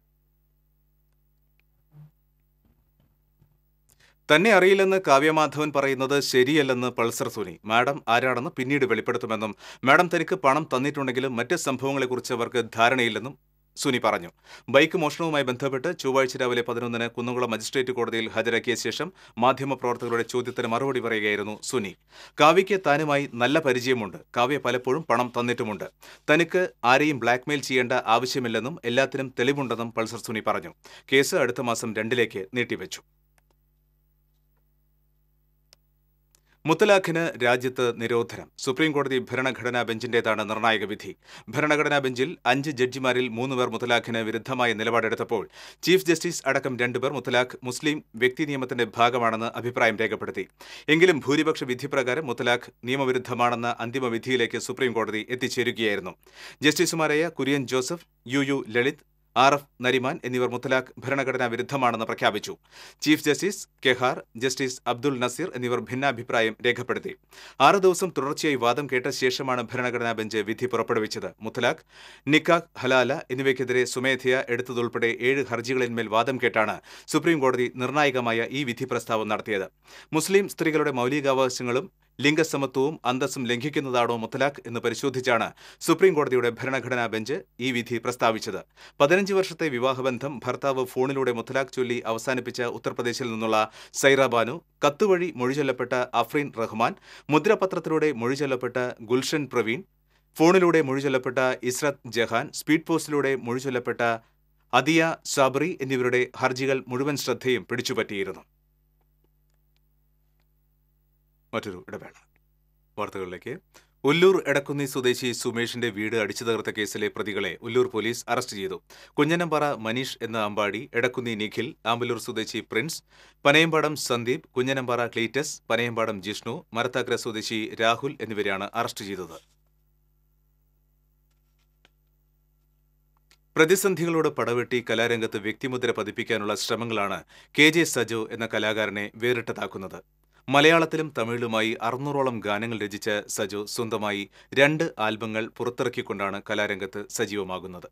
തന്നെ അറിയില്ലെന്ന് കാവ്യമാധവൻ പറയുന്നത് ശരിയല്ലെന്ന് പൾസർ സുനി മാഡം ആരാണെന്ന് പിന്നീട് വെളിപ്പെടുത്തുമെന്നും മാഡം തനിക്ക് പണം തന്നിട്ടുണ്ടെങ്കിലും മറ്റ് സംഭവങ്ങളെക്കുറിച്ച് അവർക്ക് ധാരണയില്ലെന്നും സുനി പറഞ്ഞു ബൈക്ക് മോഷണവുമായി ബന്ധപ്പെട്ട് ചൊവ്വാഴ്ച രാവിലെ പതിനൊന്നിന് കുന്നംകുളം മജിസ്ട്രേറ്റ് കോടതിയിൽ ഹാജരാക്കിയ ശേഷം മാധ്യമപ്രവർത്തകരുടെ ചോദ്യത്തിന് മറുപടി പറയുകയായിരുന്നു സുനി കാവ്യയ്ക്ക് താനുമായി നല്ല പരിചയമുണ്ട് കാവ്യ പലപ്പോഴും പണം തന്നിട്ടുമുണ്ട് തനിക്ക് ആരെയും ബ്ലാക്ക്മെയിൽ ചെയ്യേണ്ട ആവശ്യമില്ലെന്നും എല്ലാത്തിനും തെളിവുണ്ടെന്നും പൾസർ സുനി പറഞ്ഞു കേസ് അടുത്ത മാസം രണ്ടിലേക്ക് നീട്ടിവെച്ചു മുത്തലാഖിന് രാജ്യത്ത് നിരോധനം സുപ്രീംകോടതി ഭരണഘടനാ ബെഞ്ചിന്റേതാണ് നിർണായക വിധി ഭരണഘടനാ ബെഞ്ചിൽ അഞ്ച് ജഡ്ജിമാരിൽ മൂന്ന് പേർ മുത്തലാഖിന് വിരുദ്ധമായ നിലപാടെടുത്തപ്പോൾ ചീഫ് ജസ്റ്റിസ് അടക്കം രണ്ടുപേർ മുത്തലാഖ് മുസ്ലിം വ്യക്തി നിയമത്തിന്റെ ഭാഗമാണെന്ന് അഭിപ്രായം രേഖപ്പെടുത്തി എങ്കിലും ഭൂരിപക്ഷ വിധിപ്രകാരം മുത്തലാഖ് നിയമവിരുദ്ധമാണെന്ന അന്തിമ വിധിയിലേക്ക് സുപ്രീംകോടതി എത്തിച്ചേരുകയായിരുന്നു ജസ്റ്റിസുമാരായ Kurian Joseph U U Lalit R F Nariman എന്നിവർ മുത്തലാഖ് ഭരണഘടനാ വിരുദ്ധമാണെന്ന് പ്രഖ്യാപിച്ചു chief justice Khehar justice Abdul Nazeer എന്നിവർ ഭിന്നാഭിപ്രായം രേഖപ്പെടുത്തി ആറ് ദിവസം തുടർച്ചയായി വാദം കേട്ട ശേഷമാണ് ഭരണഘടനാ ബെഞ്ച് വിധി പുറപ്പെടുവിച്ചത് മുത്തലാഖ് നിക്കാഖ് ഹലാല എന്നിവയ്ക്കെതിരെ സ്വമേധയ എടുത്തതുൾപ്പെടെ ഏഴ് ഹർജികളിന്മേൽ വാദം കേട്ടാണ് സുപ്രീംകോടതി നിർണായകമായ ഈ വിധി പ്രസ്താവം നടത്തിയത് മുസ്ലിം സ്ത്രീകളുടെ മൌലികാവകാശങ്ങളും ലിംഗസമത്വവും അന്തസ്സും ലംഘിക്കുന്നതാണോ മുത്തലാഖ് എന്ന് പരിശോധിച്ചാണ് സുപ്രീംകോടതിയുടെ ഭരണഘടനാ ബെഞ്ച് ഈ വിധി പ്രസ്താവിച്ചത് പതിനഞ്ച് വർഷത്തെ വിവാഹബന്ധം ഭർത്താവ് ഫോണിലൂടെ മുത്തലാഖ് ചൊല്ലി അവസാനിപ്പിച്ച ഉത്തർപ്രദേശിൽ നിന്നുള്ള സൈറ ബാനു കത്തുവഴി മൊഴിചൊല്ലപ്പെട്ട അഫ്രീൻ റഹ്മാൻ മുദ്രപത്രത്തിലൂടെ മൊഴിചൊല്ലപ്പെട്ട ഗുൽഷൻ പ്രവീൺ ഫോണിലൂടെ മൊഴിചൊല്ലപ്പെട്ട ഇസ്രത് ജഹാൻ സ്പീഡ് പോസ്റ്റിലൂടെ മൊഴിചൊല്ലപ്പെട്ട അദിയ സാബറി എന്നിവരുടെ ഹർജികൾ മുഴുവൻ ശ്രദ്ധയും പിടിച്ചുപറ്റിയിരുന്നു മറ്റൊരു ഇടവേള വാർത്തകളിലേക്ക് ഉല്ലൂർ എടക്കുന്നി സ്വദേശി സുമേഷിന്റെ വീട് അടിച്ചു തകർത്ത കേസിലെ പ്രതികളെ ഉല്ലൂർ പോലീസ് അറസ്റ്റ് ചെയ്തു കുഞ്ഞനമ്പാറ മനീഷ് എന്ന അമ്പാടി എടക്കുന്നി നിഖിൽ ആമ്പലൂർ സ്വദേശി പ്രിൻസ് പനയമ്പാടം സന്ദീപ് കുഞ്ഞനമ്പാറ ക്ലീറ്റസ് പനയമ്പാടം ജിഷ്ണു മരത്താക്കര സ്വദേശി രാഹുൽ എന്നിവരെയാണ് അറസ്റ്റ് ചെയ്തത് പ്രതിസന്ധികളോട് പടവെട്ടി കലാരംഗത്ത് വ്യക്തിമുദ്ര പതിപ്പിക്കാനുള്ള ശ്രമങ്ങളാണ് കെ ജെ സജോ എന്ന കലാകാരനെ വേറിട്ടതാക്കുന്നത് മലയാളത്തിലും തമിഴിലുമായി അറുന്നൂറോളം ഗാനങ്ങൾ രചിച്ച സജോ സ്വന്തമായി രണ്ട് ആൽബങ്ങൾ പുറത്തിറക്കിക്കൊണ്ടാണ് കലാരംഗത്ത് സജീവമാകുന്നത്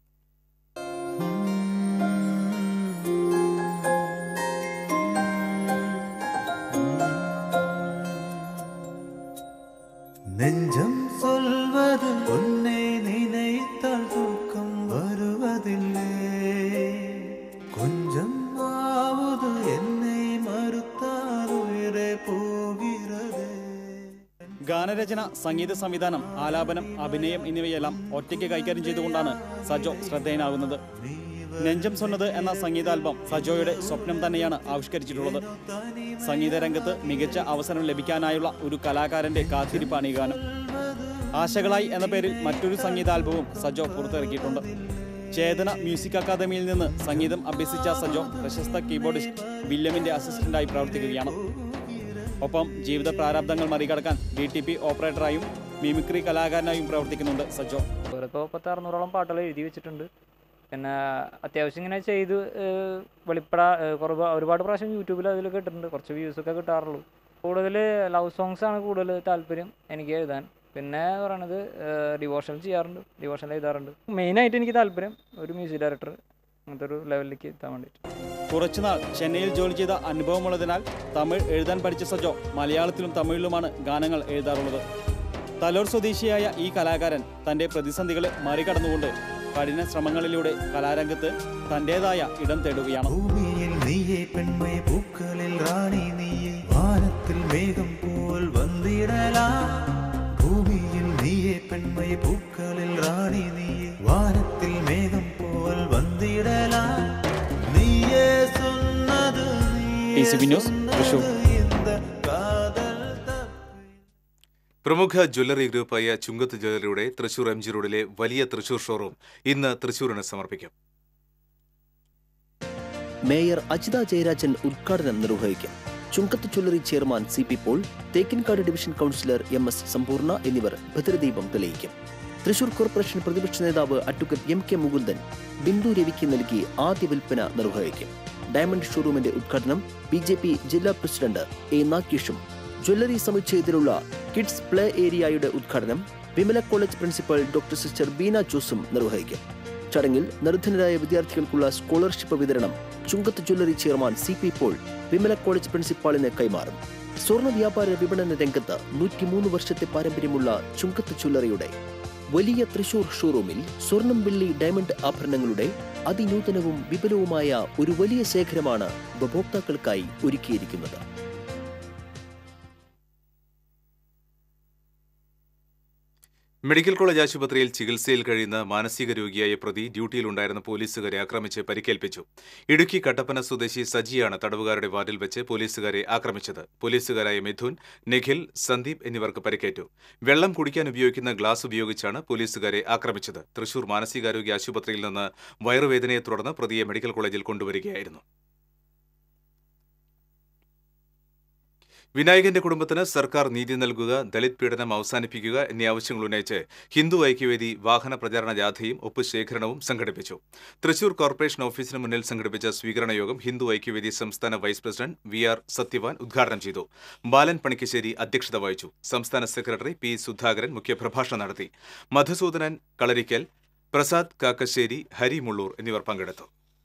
நெஞ்சம் சொல்வது உன்னை நினைத்தால் தூக்கம் வருவதில்லை கொஞ்சம் ஆவது என்னை மறுத்தால் உயிரே போகிறது ഗാനരചന സംഗീത സംവിധാനം ആലാപനം അഭിനയം എന്നിവയെല്ലാം ഒറ്റയ്ക്ക് കൈകാര്യം ചെയ്തുകൊണ്ടാണ് സജോ ശ്രദ്ധേയനാകുന്നത് നെഞ്ചം സൊന്നത് എന്ന സംഗീതാൽബം സജോയുടെ സ്വപ്നം തന്നെയാണ് ആവിഷ്കരിച്ചിട്ടുള്ളത് സംഗീത രംഗത്ത് മികച്ച അവസരം ലഭിക്കാനായുള്ള ഒരു കലാകാരന്റെ കാത്തിരിപ്പാണ് ഈ ഗാനം ആശകളായി എന്ന പേരിൽ മറ്റൊരു സംഗീതാൽബവും സജോ പുറത്തിറക്കിയിട്ടുണ്ട് ചേതന മ്യൂസിക് അക്കാദമിയിൽ നിന്ന് സംഗീതം അഭ്യസിച്ച സജോ പ്രശസ്ത കീബോർഡിസ്റ്റ് വില്യമിന്റെ അസിസ്റ്റന്റായി പ്രവർത്തിക്കുകയാണ് ഒപ്പം ജീവിത പ്രാരാബ്ദങ്ങൾ മറികടക്കാൻ ഡി ടി പി ഓപ്പറേറ്ററായും മിമിക്രി കലാകാരനായും പ്രവർത്തിക്കുന്നുണ്ട് സജോ ഇപ്പോൾ പത്ത് അറുന്നൂറോളം പാട്ടുകൾ എഴുതി വെച്ചിട്ടുണ്ട് പിന്നെ അത്യാവശ്യം ഇങ്ങനെ ചെയ്ത് ഏഹ്, വെളിപ്പെടാ ഏഹ്, കുറേ ഒരുപാട് പ്രാവശ്യം യൂട്യൂബിൽ അതിലൊക്കെ ഇട്ടിട്ടുണ്ട് കുറച്ച് വ്യൂസൊക്കെ കിട്ടാറുള്ളൂ കൂടുതൽ ലവ് സോങ്സ് ആണ് കൂടുതൽ താല്പര്യം എനിക്ക് എഴുതാൻ പിന്നെ പറയണത് ഡിവോഷണൽ ചെയ്യാറുണ്ട് ഡിവോഷണൽ എഴുതാറുണ്ട് മെയിനായിട്ട് എനിക്ക് താല്പര്യം ഒരു മ്യൂസിക് ഡയറക്ടർ അങ്ങനത്തെ ഒരു ലെവലിലേക്ക് എത്താൻ വേണ്ടിയിട്ട് കുറച്ചുനാൾ ചെന്നൈയിൽ ജോലി ചെയ്ത അനുഭവമുള്ളതിനാൽ തമിഴ് എഴുതാൻ പഠിച്ച സജോ മലയാളത്തിലും തമിഴിലുമാണ് ഗാനങ്ങൾ എഴുതാറുള്ളത് തലോർ സ്വദേശിയായ ഈ കലാകാരൻ തൻ്റെ പ്രതിസന്ധികളെ മറികടന്നുകൊണ്ട് കഠിന ശ്രമങ്ങളിലൂടെ കലാരംഗത്ത് തൻ്റെതായ ഇടം തേടുകയാണ് ഭൂമിയിൽ നീയെ പെൺമേ പൂക്കളിൽ റാണി നീയെ വാനത്തിൽ മേഘം പോൽ വന്നിടലാ ഭൂമിയിൽ നീയെ പെൺമേ പൂക്കളിൽ റാണി നീയെ വാനത്തിൽ മേഘം പോൽ വന്നിടലാ നീയെ சொன்னது T C B news Thrissur இந்த காதல் പ്രമുഖ ജ്വല്ലറി ഗ്രൂപ്പായ ചുങ്കത്ത് ജ്വല്ലറിയുടെ തൃശൂർ എം ജി റോഡിലെ വലിയ തൃശൂർ ഷോറൂം ഇന്ന് തൃശൂരിന് സമർപ്പിക്കും മേയർ അജിത ജയരാജൻ ഉദ്ഘാടനം നിർവഹിക്കും Chungath jewellery chairman C P Paul Thekkinkadu division councillor M S Sampoorna എന്നിവർ ഭദ്രദീപം തെളിയിക്കും തൃശൂർ കോർപ്പറേഷൻ പ്രതിപക്ഷ നേതാവ് advocate M K Mukundan Bindu രവിക്ക് നൽകി ആദ്യ വിൽപ്പന നിർവഹിക്കും ഡയമണ്ട് ഷോറൂമിന്റെ ഉദ്ഘാടനം ബി ജെ പി ജില്ലാ പ്രസിഡന്റ് എ നാഗേഷും ജ്വല്ലറി സമുച്ചയത്തിലുള്ള കിഡ്സ് പ്ലേ ഏരിയയുടെ ഉദ്ഘാടനം Vimala college principal doctor sister Beena ജോസും നിർവഹിക്കും ചടങ്ങിൽ നിർധനരായ വിദ്യാർത്ഥികൾക്കുള്ള സ്കോളർഷിപ്പ് വിതരണം Chungath jewellery chairman C P Paul Vimala college പ്രിൻസിപ്പാളിന് കൈമാറും സ്വർണ്ണ വ്യാപാര വിപണന രംഗത്ത് നൂറ്റിമൂന്ന് വർഷത്തെ പാരമ്പര്യമുള്ള ചുങ്കത്ത് ജ്വല്ലറിയുടെ വലിയ തൃശൂർ ഷോറൂമിൽ സ്വർണം വെള്ളി ഡയമണ്ട് ആഭരണങ്ങളുടെ അതിനൂതനവും വിപുലവുമായ ഒരു വലിയ ശേഖരമാണ് ഉപഭോക്താക്കൾക്കായി ഒരുക്കിയിരിക്കുന്നത് മെഡിക്കൽ കോളേജ് ആശുപത്രിയിൽ ചികിത്സയിൽ കഴിയുന്ന മാനസിക രോഗിയായ പ്രതി ഡ്യൂട്ടിയിലുണ്ടായിരുന്ന പോലീസുകാരെ ആക്രമിച്ച് പരിക്കേൽപ്പിച്ചു ഇടുക്കി കട്ടപ്പന സ്വദേശി സജിയാണ് തടവുകാരുടെ വാർഡിൽ വെച്ച് പോലീസുകാരെ ആക്രമിച്ചത് പോലീസുകാരായ മിഥുൻ നിഖിൽ സന്ദീപ് എന്നിവർക്ക് പരിക്കേറ്റു വെള്ളം കുടിക്കാൻ ഉപയോഗിക്കുന്ന ഗ്ലാസ് ഉപയോഗിച്ചാണ് പോലീസുകാരെ ആക്രമിച്ചത് തൃശൂർ മാനസികാരോഗ്യ ആശുപത്രിയിൽ നിന്ന് വയറുവേദനയെ തുടർന്ന് പ്രതിയെ മെഡിക്കൽ കോളേജിൽ കൊണ്ടുവരികയായിരുന്നു വിനായകന്റെ കുടുംബത്തിന് സർക്കാർ നീതി നൽകുക ദളിത് പീഡനം അവസാനിപ്പിക്കുക എന്നീ ആവശ്യങ്ങൾ ഉന്നയിച്ച് ഹിന്ദു ഐക്യവേദി വാഹന പ്രചാരണ ജാഥയും ഒപ്പ് ശേഖരണവും സംഘടിപ്പിച്ചു തൃശൂർ കോർപ്പറേഷൻ ഓഫീസിന് മുന്നിൽ സംഘടിപ്പിച്ച സ്വീകരണ യോഗം ഹിന്ദു ഐക്യവേദി സംസ്ഥാന vice president V R Sathyavan ഉദ്ഘാടനം ചെയ്തു ബാലൻ പണിക്കശ്ശേരി അധ്യക്ഷത വഹിച്ചു സംസ്ഥാന സെക്രട്ടറി പി സുധാകരൻ മുഖ്യപ്രഭാഷണം നടത്തി മധുസൂദനൻ കളരിക്കൽ പ്രസാദ് കാക്കശ്ശേരി ഹരി മുള്ളൂർ എന്നിവർ പങ്കെടുത്തു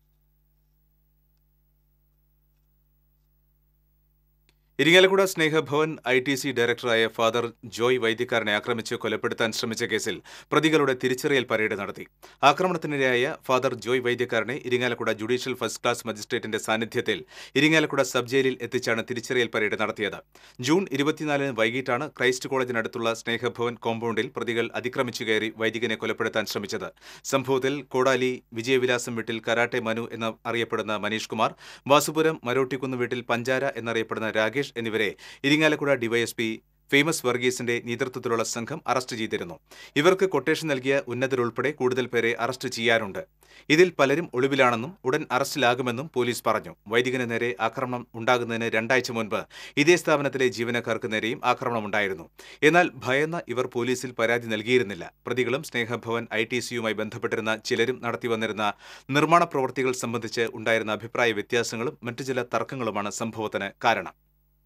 Irinjalakuda Snehabhavan I T C ഡയറക്ടറായ ഫാദർ ജോയ് വൈദ്യക്കാരനെ ആക്രമിച്ച് കൊലപ്പെടുത്താൻ ശ്രമിച്ച കേസിൽ പ്രതികളുടെ തിരിച്ചറിയൽ പരേഡ് നടത്തി ആക്രമണത്തിനിരയായ ഫാദർ ജോയ് വൈദ്യക്കാരനെ ഇരിങ്ങാലക്കുട ജുഡീഷ്യൽ ഫസ്റ്റ് ക്ലാസ് മജിസ്ട്രേറ്റിന്റെ സാന്നിധ്യത്തിൽ ഇരിങ്ങാലക്കുട സബ് ജയിലിൽ എത്തിച്ചാണ് തിരിച്ചറിയൽ പരേഡ് നടത്തിയത് ജൂൺ ഇരുപത്തിനാലിന് വൈകിട്ടാണ് ക്രൈസ്റ്റ് കോളേജിനടുത്തുള്ള സ്നേഹഭവൻ കോമ്പൗണ്ടിൽ പ്രതികൾ അതിക്രമിച്ചു കയറി വൈദികനെ കൊലപ്പെടുത്താൻ ശ്രമിച്ചത് സംഭവത്തിൽ കോടാലി വിജയവിലാസം വീട്ടിൽ കരാട്ടെ മനു എന്ന് അറിയപ്പെടുന്ന മനീഷ് കുമാർ വാസുപുരം മരോട്ടിക്കുന്ന് വീട്ടിൽ പഞ്ചാര എന്നറിയപ്പെടുന്ന രാകേഷ് എന്നിവരെ ഇരിങ്ങാലക്കുട ഡിവൈഎസ്പി ഫേമസ് വർഗീസിന്റെ നേതൃത്വത്തിലുള്ള സംഘം അറസ്റ്റ് ചെയ്തിരുന്നു ഇവർക്ക് കൊട്ടേഷൻ നൽകിയ ഉന്നതരുൾപ്പെടെ കൂടുതൽ പേരെ അറസ്റ്റ് ചെയ്യാനുണ്ട് ഇതിൽ പലരും ഒളിവിലാണെന്നും ഉടൻ അറസ്റ്റിലാകുമെന്നും പോലീസ് പറഞ്ഞു വൈദികന് നേരെ ആക്രമണം ഉണ്ടാകുന്നതിന് രണ്ടാഴ്ച മുൻപ് ഇതേ സ്ഥാപനത്തിലെ ജീവനക്കാർക്ക് നേരെയും ആക്രമണമുണ്ടായിരുന്നു എന്നാൽ ഭയന്ന ഇവർ പോലീസിൽ പരാതി നൽകിയിരുന്നില്ല പ്രതികളും സ്നേഹഭവൻ ഐ ടി സിയുമായി ബന്ധപ്പെട്ടിരുന്ന ചിലരും നടത്തിവന്നിരുന്ന നിർമ്മാണ പ്രവൃത്തികൾ സംബന്ധിച്ച് ഉണ്ടായിരുന്ന അഭിപ്രായ വ്യത്യാസങ്ങളും മറ്റു ചില തർക്കങ്ങളുമാണ് സംഭവത്തിന് കാരണം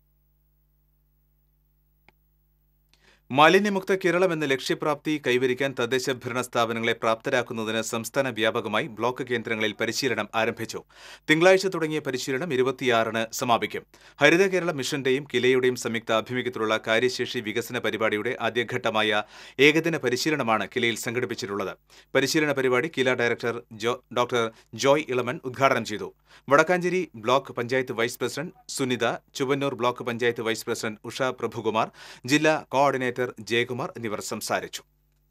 മാലിന്യമുക്ത കേരളം എന്ന ലക്ഷ്യപ്രാപ്തി കൈവരിക്കാൻ തദ്ദേശ ഭരണ സ്ഥാപനങ്ങളെ പ്രാപ്തരാക്കുന്നതിന് സംസ്ഥാന വ്യാപകമായി ബ്ലോക്ക് കേന്ദ്രങ്ങളിൽ പരിശീലനം ആരംഭിച്ചു തിങ്കളാഴ്ച തുടങ്ങിയ പരിശീലനം ഇരുപത്തിയാറിന് സമാപിക്കും ഹരിത കേരള മിഷന്റെയും കിലയുടെയും സംയുക്ത ആഭിമുഖ്യത്തിലുള്ള കാര്യശേഷി വികസന പരിപാടിയുടെ ആദ്യഘട്ടമായ ഏകദിന പരിശീലനമാണ് കിലയിൽ സംഘടിപ്പിച്ചിട്ടുള്ളത് പരിശീലന പരിപാടി കില ഡയറക്ടർ ജോ ഡോക്ടർ ജോയ് ഇളമൻ ഉദ്ഘാടനം ചെയ്തു Wadakkanchery block panchayat vice president Sunitha Chuvannur block panchayat vice president Usha Prabhukumar ജില്ലാ കോർഡിനേറ്റർ ജയകുമാർ എന്നിവർ സംസാരിച്ചു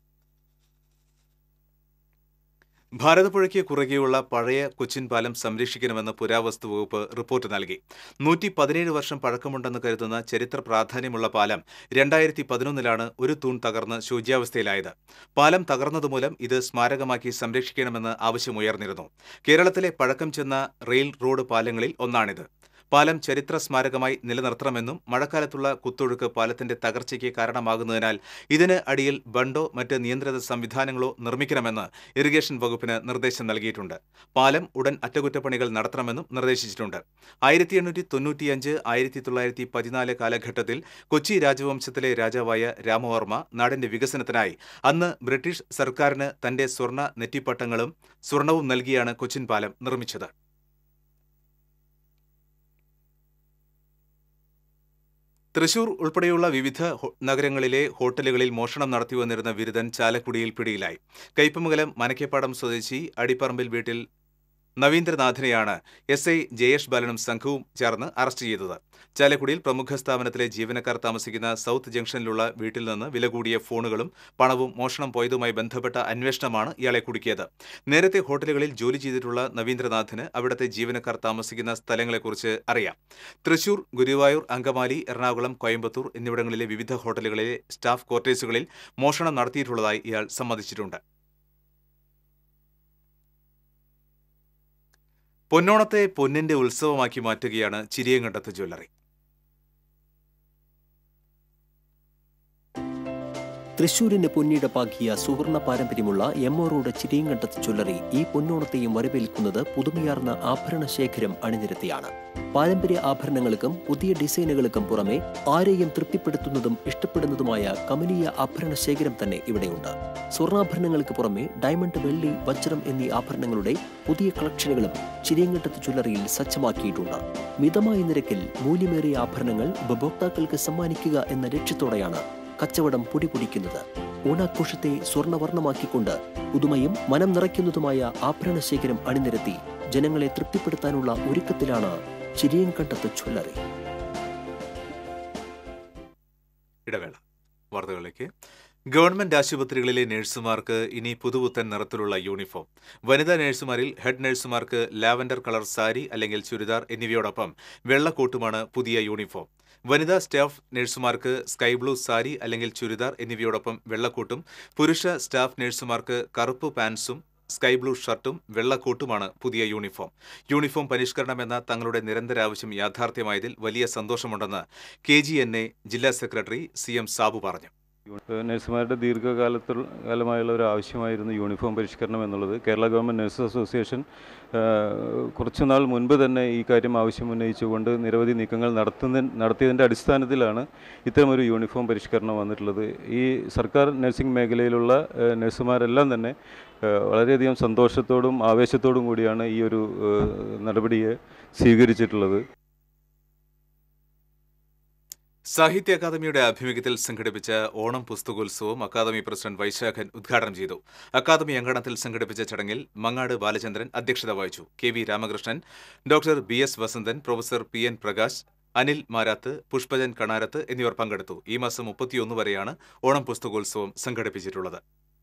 ഭാരതപ്പുഴയ്ക്ക് കുറുകെയുള്ള പഴയ കൊച്ചിൻ പാലം സംരക്ഷിക്കണമെന്ന് പുരാവസ്തു വകുപ്പ് റിപ്പോർട്ട് നൽകി നൂറ്റി പതിനേഴ് വർഷം പഴക്കമുണ്ടെന്ന് കരുതുന്ന ചരിത്ര പ്രാധാന്യമുള്ള പാലം രണ്ടായിരത്തി പതിനൊന്നിലാണ് ഒരു തൂൺ തകർന്ന് ശോച്യാവസ്ഥയിലായത് പാലം തകർന്നതുമൂലം ഇത് സ്മാരകമാക്കി സംരക്ഷിക്കണമെന്ന് ആവശ്യമുയർന്നിരുന്നു കേരളത്തിലെ പഴക്കം ചെന്ന റെയിൽ റോഡ് പാലങ്ങളിൽ ഒന്നാണിത് പാലം ചരിത്ര സ്മാരകമായി നിലനിർത്തണമെന്നും മഴക്കാലത്തുള്ള കുത്തൊഴുക്ക് പാലത്തിന്റെ തകർച്ചയ്ക്ക് കാരണമാകുന്നതിനാൽ ഇതിന് അടിയിൽ ബണ്ടോ മറ്റ് നിയന്ത്രിത സംവിധാനങ്ങളോ നിർമ്മിക്കണമെന്ന് ഇറിഗേഷൻ വകുപ്പിന് നിർദ്ദേശം നൽകിയിട്ടുണ്ട് പാലം ഉടൻ അറ്റകുറ്റപ്പണികൾ നടത്തണമെന്നും നിർദ്ദേശിച്ചിട്ടുണ്ട് ആയിരത്തി എണ്ണൂറ്റി തൊണ്ണൂറ്റിയഞ്ച് ആയിരത്തി തൊള്ളായിരത്തി പതിനാല് കാലഘട്ടത്തിൽ കൊച്ചി രാജവംശത്തിലെ രാജാവായ രാമവർമ്മ നാടിന്റെ വികസനത്തിനായി അന്ന് ബ്രിട്ടീഷ് സർക്കാരിന് തന്റെ സ്വർണ്ണ നെറ്റിപ്പട്ടങ്ങളും സ്വർണവും നൽകിയാണ് കൊച്ചിൻ പാലം നിർമ്മിച്ചത് തൃശൂർ ഉൾപ്പെടെയുള്ള വിവിധ ഹോ- നഗരങ്ങളിലെ ഹോട്ടലുകളിൽ മോഷണം നടത്തിവന്നിരുന്ന ബിരുദൻ ചാലക്കുടിയിൽ പിടിയിലായി കയ്പമംഗലം മനക്കേപ്പാടം സ്വദേശി അടിപ്പറമ്പിൽ വീട്ടിൽ നവീന്ദ്രനാഥിനെയാണ് എസ് ഐ ജയേഷ് ബാലനും സംഘവും ചേർന്ന് അറസ്റ്റ് ചെയ്തത് ചാലക്കുടിയിൽ പ്രമുഖ സ്ഥാപനത്തിലെ ജീവനക്കാർ താമസിക്കുന്ന സൗത്ത് ജംഗ്ഷനിലുള്ള വീട്ടിൽ നിന്ന് വില കൂടിയ ഫോണുകളും പണവും മോഷണം പോയതുമായി ബന്ധപ്പെട്ട അന്വേഷണമാണ് ഇയാളെ കുടുക്കിയത് നേരത്തെ ഹോട്ടലുകളിൽ ജോലി ചെയ്തിട്ടുള്ള നവീന്ദ്രനാഥിന് അവിടുത്തെ ജീവനക്കാർ താമസിക്കുന്ന സ്ഥലങ്ങളെക്കുറിച്ച് അറിയാം തൃശൂർ ഗുരുവായൂർ അങ്കമാലി എറണാകുളം കോയമ്പത്തൂർ എന്നിവിടങ്ങളിലെ വിവിധ ഹോട്ടലുകളിലെ സ്റ്റാഫ് ക്വാർട്ടേഴ്സുകളിൽ മോഷണം നടത്തിയിട്ടുള്ളതായി ഇയാൾ സമ്മതിച്ചിട്ടുണ്ട് പൊന്നോണത്തെ പൊന്നിന്റെ ഉത്സവമാക്കി മാറ്റുകയാണ് ചിരിയങ്കണ്ടത്ത് ജ്വല്ലറി തൃശൂരിന് പൊന്നിടപ്പാക്കിയ സുവർണ പാരമ്പര്യമുള്ള M O road Chiriyankandath jewellery ഈ പൊന്നോണത്തെയും വരവേൽക്കുന്നത് പുതുമയാർന്ന ആഭരണ ശേഖരം അണിനിരത്തിയാണ് പാരമ്പര്യ ആഭരണങ്ങൾക്കും പുതിയ ഡിസൈനുകൾക്കും പുറമെ ആരെയും തൃപ്തിപ്പെടുത്തുന്നതും ഇഷ്ടപ്പെടുന്നതുമായ കമനീയ ആഭരണ ശേഖരം തന്നെ ഇവിടെയുണ്ട് സ്വർണ്ണാഭരണങ്ങൾക്ക് പുറമെ ഡയമണ്ട് വെള്ളി വജ്രം എന്നീ ആഭരണങ്ങളുടെ പുതിയ കളക്ഷനുകളും ചിരിയങ്കണ്ടത്ത് ജ്വല്ലറിയിൽ സജ്ജമാക്കിയിട്ടുണ്ട് മിതമായ നിരക്കിൽ മൂല്യമേറിയ ആഭരണങ്ങൾ ഉപഭോക്താക്കൾക്ക് സമ്മാനിക്കുക എന്ന ലക്ഷ്യത്തോടെയാണ് കച്ചവടം പൊടിപൊടിക്കുന്നത് ഓണാഘോഷത്തെ സ്വർണ്ണവർണ്ണമാക്കിക്കൊണ്ട് പുതുമയും മനം നിറയ്ക്കുന്നതുമായ ആഭരണ ശേഖരം അണിനിരത്തി ജനങ്ങളെ തൃപ്തിപ്പെടുത്താനുള്ള ഒരുക്കത്തിലാണ് ചിരിയൻകണ്ടത്ത് ജ്വല്ലറി ഇടവേള വാർത്തകളിലേക്ക് ഗവൺമെന്റ് ആശുപത്രികളിലെ നഴ്സുമാർക്ക് ഇനി പുതുപുത്തൻ നിറത്തിലുള്ള യൂണിഫോം വനിതാ നഴ്സുമാരിൽ ഹെഡ് നഴ്സുമാർക്ക് ലാവൻഡർ കളർ സാരി അല്ലെങ്കിൽ ചുരിദാർ എന്നിവയോടൊപ്പം വെള്ളക്കോട്ടുമാണ് പുതിയ യൂണിഫോം വനിതാ സ്റ്റാഫ് നഴ്സുമാർക്ക് സ്കൈ ബ്ലൂ സാരി അല്ലെങ്കിൽ ചുരിദാർ എന്നിവയോടൊപ്പം വെള്ളക്കോട്ടും പുരുഷ സ്റ്റാഫ് നഴ്സുമാർക്ക് കറുപ്പ് പാൻസും സ്കൈ ബ്ലൂ ഷർട്ടും വെള്ളക്കോട്ടുമാണ് പുതിയ യൂണിഫോം യൂണിഫോം പരിഷ്കരണമെന്ന തങ്ങളുടെ നിരന്തര ആവശ്യം യാഥാർത്ഥ്യമായതിൽ വലിയ സന്തോഷമുണ്ടെന്ന് കെ ജി എൻ എ ജില്ലാ സെക്രട്ടറി സി എം സാബു പറഞ്ഞു നഴ്സുമാരുടെ ദീർഘകാലത്തുള്ള കാലമായുള്ള ഒരു ആവശ്യമായിരുന്നു യൂണിഫോം പരിഷ്കരണം എന്നുള്ളത് കേരള ഗവൺമെൻറ് നഴ്സസ് അസോസിയേഷൻ ആ, കുറച്ചുനാൾ മുൻപ് തന്നെ ഈ കാര്യം ആവശ്യം ഉന്നയിച്ചുകൊണ്ട് നിരവധി നീക്കങ്ങൾ നടത്തുന്ന നടത്തിയതിൻ്റെ അടിസ്ഥാനത്തിലാണ് ഇത്തരമൊരു യൂണിഫോം പരിഷ്കരണം വന്നിട്ടുള്ളത് ഈ സർക്കാർ നഴ്സിംഗ് മേഖലയിലുള്ള ആ, നഴ്സുമാരെല്ലാം തന്നെ ആ, വളരെയധികം സന്തോഷത്തോടും ആവേശത്തോടും കൂടിയാണ് ഈ ഒരു ആ, നടപടിയെ സ്വീകരിച്ചിട്ടുള്ളത് സാഹിത്യ അക്കാദമിയുടെ ആഭിമുഖ്യത്തിൽ സംഘടിപ്പിച്ച ഓണം പുസ്തകോത്സവം അക്കാദമി പ്രസിഡന്റ് വൈശാഖൻ ഉദ്ഘാടനം ചെയ്തു അക്കാദമി അങ്കണത്തിൽ സംഘടിപ്പിച്ച ചടങ്ങിൽ മങ്ങാട് ബാലചന്ദ്രൻ അധ്യക്ഷത വഹിച്ചു K V Ramakrishnan doctor B S Vasanthan professor P N Prakash Anil Marath Pushpajan Kanarath എന്നിവർ പങ്കെടുത്തു ഈ മാസം മുപ്പത്തിയൊന്ന് വരെയാണ് ഓണം പുസ്തകോത്സവം സംഘടിപ്പിച്ചിട്ടുള്ളത്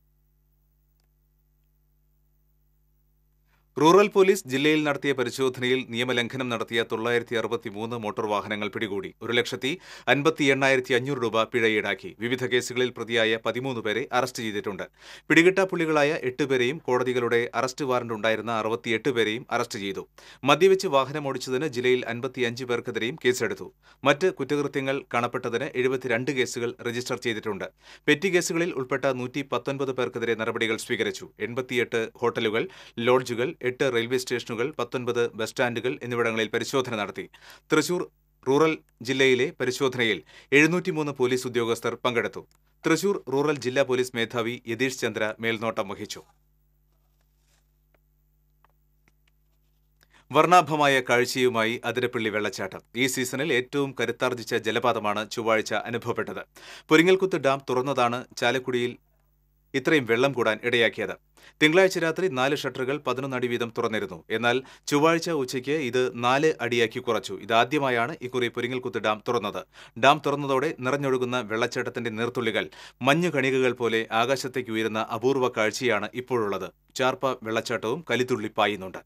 റൂറൽ പോലീസ് ജില്ലയിൽ നടത്തിയ പരിശോധനയിൽ നിയമലംഘനം നടത്തിയ തൊള്ളായിരത്തി അറുപത്തി മൂന്ന് മോട്ടോർ വാഹനങ്ങൾ പിടികൂടി ഒരു ലക്ഷത്തി അൻപത്തി എണ്ണായിരത്തി അഞ്ഞൂറ് രൂപ പിഴ ഈടാക്കി വിവിധ കേസുകളിൽ പ്രതിയായ പതിമൂന്ന് പേരെ അറസ്റ്റ് ചെയ്തിട്ടുണ്ട് പിടികിട്ടാപ്പുള്ളികളായ എട്ടുപേരെയും കോടതികളുടെ അറസ്റ്റ് വാറന്റ് ഉണ്ടായിരുന്ന അറുപത്തിയെട്ട് പേരെയും അറസ്റ്റ് ചെയ്തു മദ്യവെച്ച് വാഹനമോടിച്ചതിന് ജില്ലയിൽ അൻപത്തിയഞ്ച് പേർക്കെതിരെയും കേസെടുത്തു മറ്റ് കുറ്റകൃത്യങ്ങൾ കാണപ്പെട്ടതിന് എഴുപത്തിരണ്ട് കേസുകൾ രജിസ്റ്റർ ചെയ്തിട്ടുണ്ട് പെറ്റി കേസുകളിൽ ഉൾപ്പെട്ട നൂറ്റി പത്തൊൻപത് പേർക്കെതിരെ നടപടികൾ സ്വീകരിച്ചു എൺപത്തിയെട്ട് ഹോട്ടലുകൾ ലോഡ്ജുകൾ എട്ട് റെയിൽവേ സ്റ്റേഷനുകൾ പത്തൊൻപത് ബസ് സ്റ്റാൻഡുകൾ എന്നിവിടങ്ങളിൽ പരിശോധന നടത്തി തൃശൂർ റൂറൽ ജില്ലയിലെ പരിശോധനയിൽ എഴുന്നൂറ്റിമൂന്ന് പോലീസ് ഉദ്യോഗസ്ഥർ പങ്കെടുത്തു തൃശൂർ റൂറൽ ജില്ലാ പോലീസ് മേധാവി യതീഷ് ചന്ദ്ര മേൽനോട്ടം വഹിച്ചു വർണ്ണാഭമായ കാഴ്ചയുമായി അതിരപ്പള്ളി വെള്ളച്ചാട്ടം ഈ സീസണിൽ ഏറ്റവും കരുത്താർജിച്ച ജലപാതമാണ് ചൊവ്വാഴ്ച അനുഭവപ്പെട്ടത് പൊരിങ്ങൽകുത്ത് ഡാം തുറന്നതാണ് ചാലക്കുടിയിൽ ഇത്രയും വെള്ളം കൂടാൻ ഇടയാക്കിയത് തിങ്കളാഴ്ച രാത്രി നാല് ഷട്ടറുകൾ പതിനൊന്ന് അടി വീതം തുറന്നിരുന്നു എന്നാൽ ചൊവ്വാഴ്ച ഉച്ചയ്ക്ക് ഇത് നാല് അടിയാക്കി കുറച്ചു ഇതാദ്യമായാണ് ഇക്കുറി പൊരിങ്ങൽകുത്ത് ഡാം തുറന്നത് ഡാം തുറന്നതോടെ നിറഞ്ഞൊഴുകുന്ന വെള്ളച്ചാട്ടത്തിന്റെ നീർത്തുള്ളികൾ മഞ്ഞു കണികകൾ പോലെ ആകാശത്തേക്ക് ഉയരുന്ന അപൂർവ കാഴ്ചയാണ് ഇപ്പോഴുള്ളത് ചാർപ്പ വെള്ളച്ചാട്ടവും കലിത്തുള്ളി പായുന്നുണ്ട്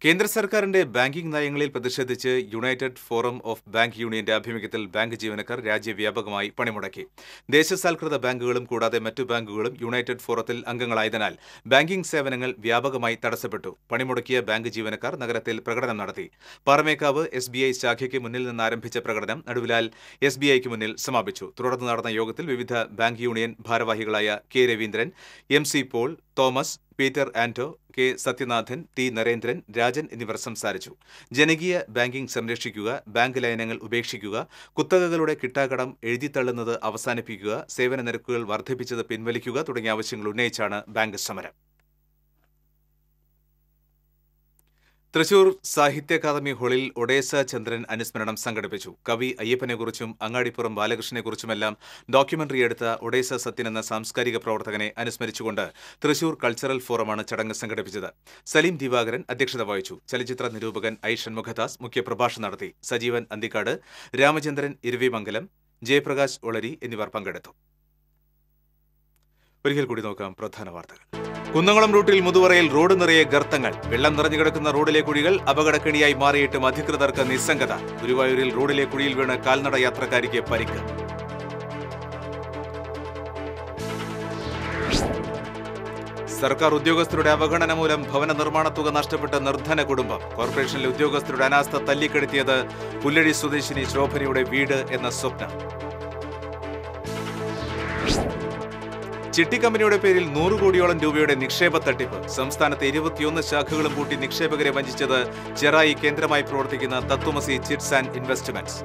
കേന്ദ്ര സർക്കാരിന്റെ ബാങ്കിംഗ് നയങ്ങളിൽ പ്രതിഷേധിച്ച് യുണൈറ്റഡ് ഫോറം ഓഫ് ബാങ്ക് യൂണിയന്റെ ആഭിമുഖ്യത്തിൽ ബാങ്ക് ജീവനക്കാർ രാജ്യവ്യാപകമായി പണിമുടക്കി ദേശസാൽകൃത ബാങ്കുകളും കൂടാതെ മറ്റു ബാങ്കുകളും യുണൈറ്റഡ് ഫോറത്തിൽ അംഗങ്ങളായതിനാൽ ബാങ്കിംഗ് സേവനങ്ങൾ വ്യാപകമായി തടസ്സപ്പെട്ടു പണിമുടക്കിയ ബാങ്ക് ജീവനക്കാർ നഗരത്തിൽ പ്രകടനം നടത്തി പാറമേക്കാവ് എസ് ബി ഐ ശാഖയ്ക്ക് മുന്നിൽ നിന്ന് ആരംഭിച്ച പ്രകടനം നടുവിലാൽ എസ് ബി ഐക്ക് മുന്നിൽ സമാപിച്ചു തുടർന്ന് നടന്ന യോഗത്തിൽ വിവിധ ബാങ്ക് യൂണിയൻ ഭാരവാഹികളായ K Raveendran M C Paul Thomas Peter Anto K Sathyanathan T Narendran Rajan എന്നിവർ സംസാരിച്ചു ജനകീയ ബാങ്കിംഗ് സംരക്ഷിക്കുക ബാങ്ക് ലയനങ്ങൾ ഉപേക്ഷിക്കുക കുത്തകകളുടെ കിട്ടാക്കടം എഴുതിത്തള്ളുന്നത് അവസാനിപ്പിക്കുക സേവന നിരക്കുകൾ വർദ്ധിപ്പിച്ചത് പിൻവലിക്കുക തുടങ്ങിയ ആവശ്യങ്ങൾ ഉന്നയിച്ചാണ് ബാങ്ക് സമരം തൃശൂർ സാഹിത്യ അക്കാദമി ഹാളിൽ ഒഡേസ ചന്ദ്രൻ അനുസ്മരണം സംഘടിപ്പിച്ചു കവി അയ്യപ്പനെക്കുറിച്ചും അങ്ങാടിപ്പുറം ബാലകൃഷ്ണനെക്കുറിച്ചുമെല്ലാം ഡോക്യുമെന്ററി എടുത്ത ഒഡേസ സത്യൻ എന്ന സാംസ്കാരിക പ്രവർത്തകനെ അനുസ്മരിച്ചുകൊണ്ട് തൃശൂർ കൾച്ചറൽ ഫോറമാണ് ചടങ്ങ് സംഘടിപ്പിച്ചത് സലീം ദിവാകരൻ അധ്യക്ഷത വഹിച്ചു ചലച്ചിത്ര നിരൂപകൻ ഐ ഷൺമുഖദാസ് മുഖ്യപ്രഭാഷണം നടത്തി സജീവൻ അന്തിക്കാട് രാമചന്ദ്രൻ ഇരുവിമംഗലം ജയപ്രകാശ് ഒളരി എന്നിവർ പങ്കെടുത്തു ഒരിക്കൽ കൂടി നോക്കാം പ്രധാന വാർത്തകൾ കുന്നംകുളം റൂട്ടിൽ മുതുവറയിൽ റോഡ് നിറയെ ഗർത്തങ്ങൾ വെള്ളം നിറഞ്ഞു കിടക്കുന്ന റോഡിലെ കുഴികൾ അപകടക്കെണിയായി മാറിയിട്ടും അധികൃതർക്ക് നിസ്സംഗത ഗുരുവായൂരിൽ റോഡിലെ കുഴിയിൽ വീണ് കാൽനട യാത്രക്കാരിക്ക് പരിക്ക് സർക്കാർ ഉദ്യോഗസ്ഥരുടെ അവഗണന മൂലം ഭവന നിർമ്മാണ തുക നഷ്ടപ്പെട്ട നിർധന കുടുംബം കോർപ്പറേഷനിലെ ഉദ്യോഗസ്ഥരുടെ അനാസ്ഥ തല്ലിക്കെടുത്തിയത് പുല്ലഴി സ്വദേശിനി ശോഭനയുടെ വീട് എന്ന സ്വപ്നം ചിട്ടി കമ്പനിയുടെ പേരിൽ നൂറ് കോടിയോളം രൂപയുടെ നിക്ഷേപ തട്ടിപ്പ് സംസ്ഥാനത്തെ ഇരുപത്തിയൊന്ന് ശാഖകളും കൂട്ടി നിക്ഷേപകരെ വഞ്ചിച്ചത് ചെറായി കേന്ദ്രമായി പ്രവർത്തിക്കുന്ന തത്വമസി ചിറ്റ്സ് ആൻഡ് ഇൻവെസ്റ്റ്മെന്റ്സ്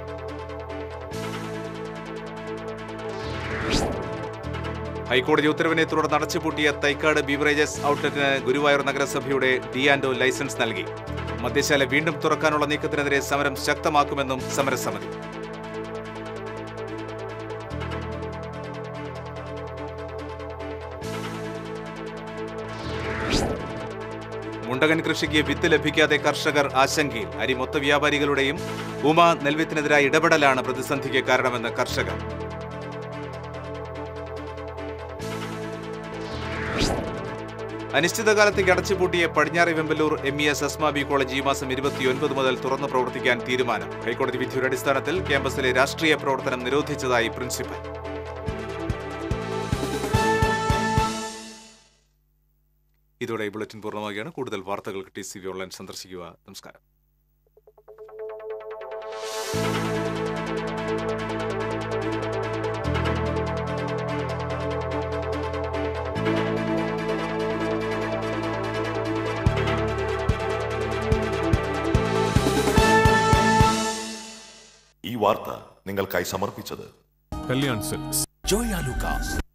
ഹൈക്കോടതി ഉത്തരവിനെ തുടർന്ന് അടച്ചുപൂട്ടിയ തൈക്കാട് ബീവറേജസ് ഔട്ട്ലെറ്റിന് ഗുരുവായൂർ നഗരസഭയുടെ ഡിയാൻഡോ ലൈസൻസ് നൽകി മദ്യശാല വീണ്ടും തുറക്കാനുള്ള നീക്കത്തിനെതിരെ സമരം ശക്തമാക്കുമെന്നും സമരസമിതി മുണ്ടകൻ കൃഷിക്ക് വിത്ത് ലഭിക്കാതെ കർഷകർ ആശങ്കയിൽ അരി മൊത്ത വ്യാപാരികളുടെയും ഉമ നെൽവിത്തിനെതിരായ ഇടപെടലാണ് പ്രതിസന്ധിക്ക് കാരണമെന്ന് കർഷകർ അനിശ്ചിതകാലത്തേക്ക് അടച്ചുപൂട്ടിയ പടിഞ്ഞാറെ Vembalur M E S Asmabi college ഈ മാസം ഇരുപത്തിയൊൻപത് മുതൽ തുറന്നു പ്രവർത്തിക്കാൻ തീരുമാനം ഹൈക്കോടതി വിധിയുടെ അടിസ്ഥാനത്തിൽ ക്യാമ്പസിലെ രാഷ്ട്രീയ പ്രവർത്തനം നിരോധിച്ചതായി പ്രിൻസിപ്പൽ ഇതോടെ ഈ ബുള്ളറ്റിൻ പൂർണ്ണമാവുകയാണ് കൂടുതൽ വാർത്തകൾക്ക് ടി സി വി ഓൺലൈൻ സന്ദർശിക്കുക നമസ്കാരം ഈ വാർത്ത നിങ്ങൾക്കായി സമർപ്പിച്ചത് കല്യാൺ സിൽക്സ് ജോയ ലൂക്കാസ്